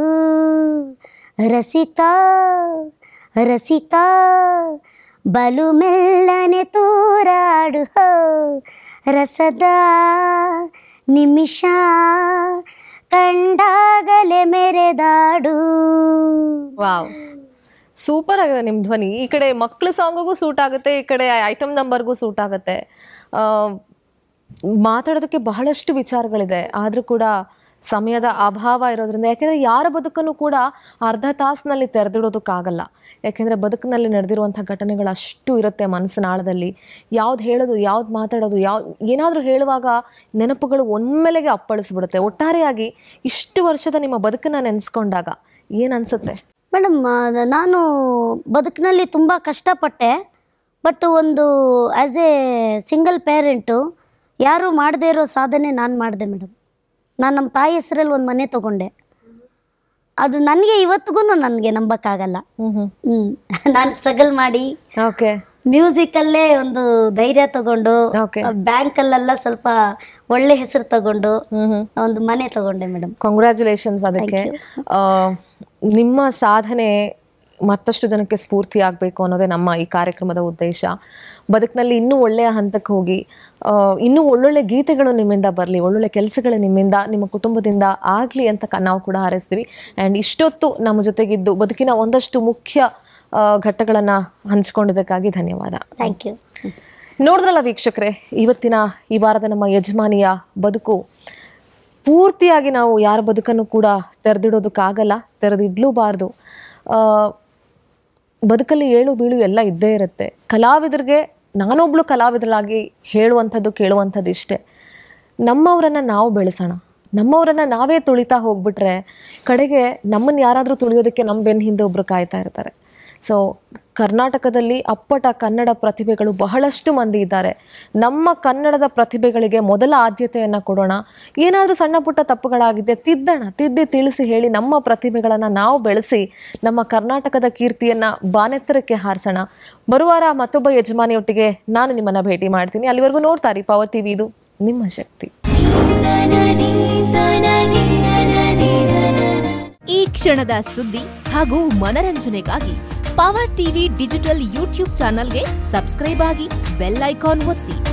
ರಸಿಕಾ ರಸಿಕಾ ಬಲು ಮೆಲ್ಲನೆ ತೂರಾಡು ಹೋ ರಸದ ನಿಮಿಷ ಕಂಡಾಗಲೇ ಮೆರೆದಾಡು ವಾವ್ ಸೂಪರ್ ಆಗಿದೆ ನಿಮ್ ಧ್ವನಿ ಈ ಕಡೆ ಮಕ್ಳ ಸಾಂಗಿಗೂ ಸೂಟ್ ಆಗುತ್ತೆ ಈ ಕಡೆ ಐಟಮ್ ನಂಬರ್ಗೂ ಸೂಟ್ ಆಗುತ್ತೆ ಆ, ಮಾತಾಡೋದಕ್ಕೆ ಬಹಳಷ್ಟು ವಿಚಾರಗಳಿದೆ ಆದ್ರೂ ಕೂಡ ಸಮಯದ ಅಭಾವ ಇರೋದ್ರಿಂದ ಯಾಕೆಂದ್ರೆ ಯಾರ ಬದುಕನ್ನು ಕೂಡ ಅರ್ಧ ತಾಸಿನಲ್ಲಿ ತೆರೆದಿಡೋದಕ್ಕಾಗಲ್ಲ ಯಾಕೆಂದ್ರೆ ಬದುಕಿನಲ್ಲಿ ನಡೆದಿರುವಂಥ ಘಟನೆಗಳು ಅಷ್ಟು ಇರುತ್ತೆ ಮನಸ್ಸಿನ ಆಳದಲ್ಲಿ ಯಾವ್ದು ಹೇಳೋದು ಯಾವ್ದು ಮಾತಾಡೋದು ಯಾವ ಏನಾದರೂ ಹೇಳುವಾಗ ನೆನಪುಗಳು ಒಮ್ಮೆಲೆಗೆ ಅಪ್ಪಳಿಸ್ಬಿಡುತ್ತೆ ಒಟ್ಟಾರೆಯಾಗಿ ಇಷ್ಟು ವರ್ಷದ ನಿಮ್ಮ ಬದುಕನ್ನ ನೆನೆಸ್ಕೊಂಡಾಗ ಏನ್ ಅನ್ಸುತ್ತೆ ಮೇಡಮ್ ನಾನು ಬದುಕಿನಲ್ಲಿ ತುಂಬ ಕಷ್ಟಪಟ್ಟೆ ಬಟ್ ಒಂದು ಆ್ಯಸ್ ಎ ಸಿಂಗಲ್ ಪೇರೆಂಟು ಯಾರೂ ಮಾಡದೇ ಇರೋ ಸಾಧನೆ ನಾನು ಮಾಡಿದೆ ಮೇಡಮ್ ನಾನು ನಮ್ಮ ತಾಯಿ ಹೆಸರಲ್ಲಿ ಒಂದು ಮನೆ ತೊಗೊಂಡೆ ಅದು ನನಗೆ ಇವತ್ತಿಗೂ ನನಗೆ ನಂಬಕ್ಕಾಗಲ್ಲ ಹ್ಮ್ ಹ್ಮ್ ಹ್ಞೂ ನಾನು ಸ್ಟ್ರಗಲ್ ಮಾಡಿ ಓಕೆ ಮ್ಯೂಸಿಕಲ್ಲೇ ಒಂದು ಧೈರ್ಯ ತಗೊಂಡು ಓಕೆ ಬ್ಯಾಂಕಲ್ಲೆಲ್ಲ ಸ್ವಲ್ಪ ಒಳ್ಳೆ ಹೆಸರು ತಗೊಂಡು ಹ್ಮ್ ಹ್ಮ್ ಒಂದು ಮನೆ ತಗೊಂಡೆ ಮೇಡಮ್ ಕಂಗ್ರ್ಯಾಚುಲೇಷನ್ಸ್ ಅದಕ್ಕೆ ಆ, ನಿಮ್ಮ ಸಾಧನೆ ಮತ್ತಷ್ಟು ಜನಕ್ಕೆ ಸ್ಫೂರ್ತಿ ಆಗಬೇಕು ಅನ್ನೋದೇ ನಮ್ಮ ಈ ಕಾರ್ಯಕ್ರಮದ ಉದ್ದೇಶ ಬದುಕಿನಲ್ಲಿ ಇನ್ನೂ ಒಳ್ಳೆಯ ಹಂತಕ್ಕೆ ಹೋಗಿ ಆ, ಇನ್ನೂ ಒಳ್ಳೊಳ್ಳೆ ಗೀತೆಗಳು ನಿಮ್ಮಿಂದ ಬರಲಿ ಒಳ್ಳೊಳ್ಳೆ ಕೆಲಸಗಳು ನಿಮ್ಮಿಂದ ನಿಮ್ಮ ಕುಟುಂಬದಿಂದ ಆಗಲಿ ಅಂತ ಕ- ನಾವು ಕೂಡ ಹಾರೈಸ್ತೀವಿ ಆ್ಯಂಡ್ ಇಷ್ಟೊತ್ತು ನಮ್ಮ ಜೊತೆಗಿದ್ದು ಬದುಕಿನ ಒಂದಷ್ಟು ಮುಖ್ಯ ಆ, ಘಟ್ಟಗಳನ್ನ ಹಂಚ್ಕೊಂಡಿದ್ದಕ್ಕಾಗಿ ಧನ್ಯವಾದ ಥ್ಯಾಂಕ್ ಯು ನೋಡಿದ್ರಲ್ಲ ವೀಕ್ಷಕರೇ ಇವತ್ತಿನ ಈ ವಾರದ ನಮ್ಮ ಯಜಮಾನಿಯ ಬದುಕು ಪೂರ್ತಿಯಾಗಿ ನಾವು ಯಾರ ಬದುಕನ್ನು ಕೂಡ ತೆರೆದಿಡೋದಕ್ಕಾಗಲ್ಲ ತೆರೆದಿಡ್ಲೂಬಾರ್ದು ಆ, ಬದುಕಲ್ಲಿ ಏಳು ಬೀಳು ಎಲ್ಲ ಇದ್ದೇ ಇರುತ್ತೆ ಕಲಾವಿದರಿಗೆ ನಾನೊಬ್ಳು ಕಲಾವಿದರಾಗಿ ಹೇಳುವಂಥದ್ದು ಕೇಳುವಂಥದ್ದು ಇಷ್ಟೇ ನಮ್ಮವರನ್ನ ನಾವು ಬೆಳೆಸೋಣ ನಮ್ಮವರನ್ನ ನಾವೇ ತುಳಿತಾ ಹೋಗ್ಬಿಟ್ರೆ ಕಡೆಗೆ ನಮ್ಮನ್ನು ಯಾರಾದರೂ ತುಳಿಯೋದಕ್ಕೆ ನಮ್ಮ ಬೆನ್ನ ಹಿಂದೆ ಒಬ್ರು ಕಾಯ್ತಾ ಇರ್ತಾರೆ ಸೊ ಕರ್ನಾಟಕದಲ್ಲಿ ಅಪ್ಪಟ ಕನ್ನಡ ಪ್ರತಿಭೆಗಳು ಬಹಳಷ್ಟು ಮಂದಿ ಇದ್ದಾರೆ ನಮ್ಮ ಕನ್ನಡದ ಪ್ರತಿಭೆಗಳಿಗೆ ಮೊದಲ ಆದ್ಯತೆಯನ್ನು ಕೊಡೋಣ ಏನಾದರೂ ಸಣ್ಣ ಪುಟ್ಟ ತಪ್ಪುಗಳಾಗಿದ್ದೆ ತಿದ್ದೋಣ ತಿದ್ದಿ ತಿಳಿಸಿ ಹೇಳಿ ನಮ್ಮ ಪ್ರತಿಭೆಗಳನ್ನು ನಾವು ಬೆಳೆಸಿ ನಮ್ಮ ಕರ್ನಾಟಕದ ಕೀರ್ತಿಯನ್ನು ಬಾನೆತ್ತರಕ್ಕೆ ಹಾರಿಸೋಣ ಬರುವಾರ ಮತ್ತೊಬ್ಬ ಯಜಮಾನಿಯೊಟ್ಟಿಗೆ ನಾನು ನಿಮ್ಮನ್ನು ಭೇಟಿ ಮಾಡ್ತೀನಿ ಅಲ್ಲಿವರೆಗೂ ನೋಡ್ತಾರೆ ಪವರ್ ಟಿವಿ ಇದು ನಿಮ್ಮ ಶಕ್ತಿ ಈ ಕ್ಷಣದ ಸುದ್ದಿ ಹಾಗೂ ಮನರಂಜನೆಗಾಗಿ ಪವರ್ ಟಿವಿ ಡಿಜಿಟಲ್ ಯೂಟ್ಯೂಬ್ ಚಾನಲ್ಗೆ ಸಬ್ಸ್ಕ್ರೈಬ್ ಆಗಿ ಬೆಲ್ ಐಕಾನ್ ಒತ್ತಿ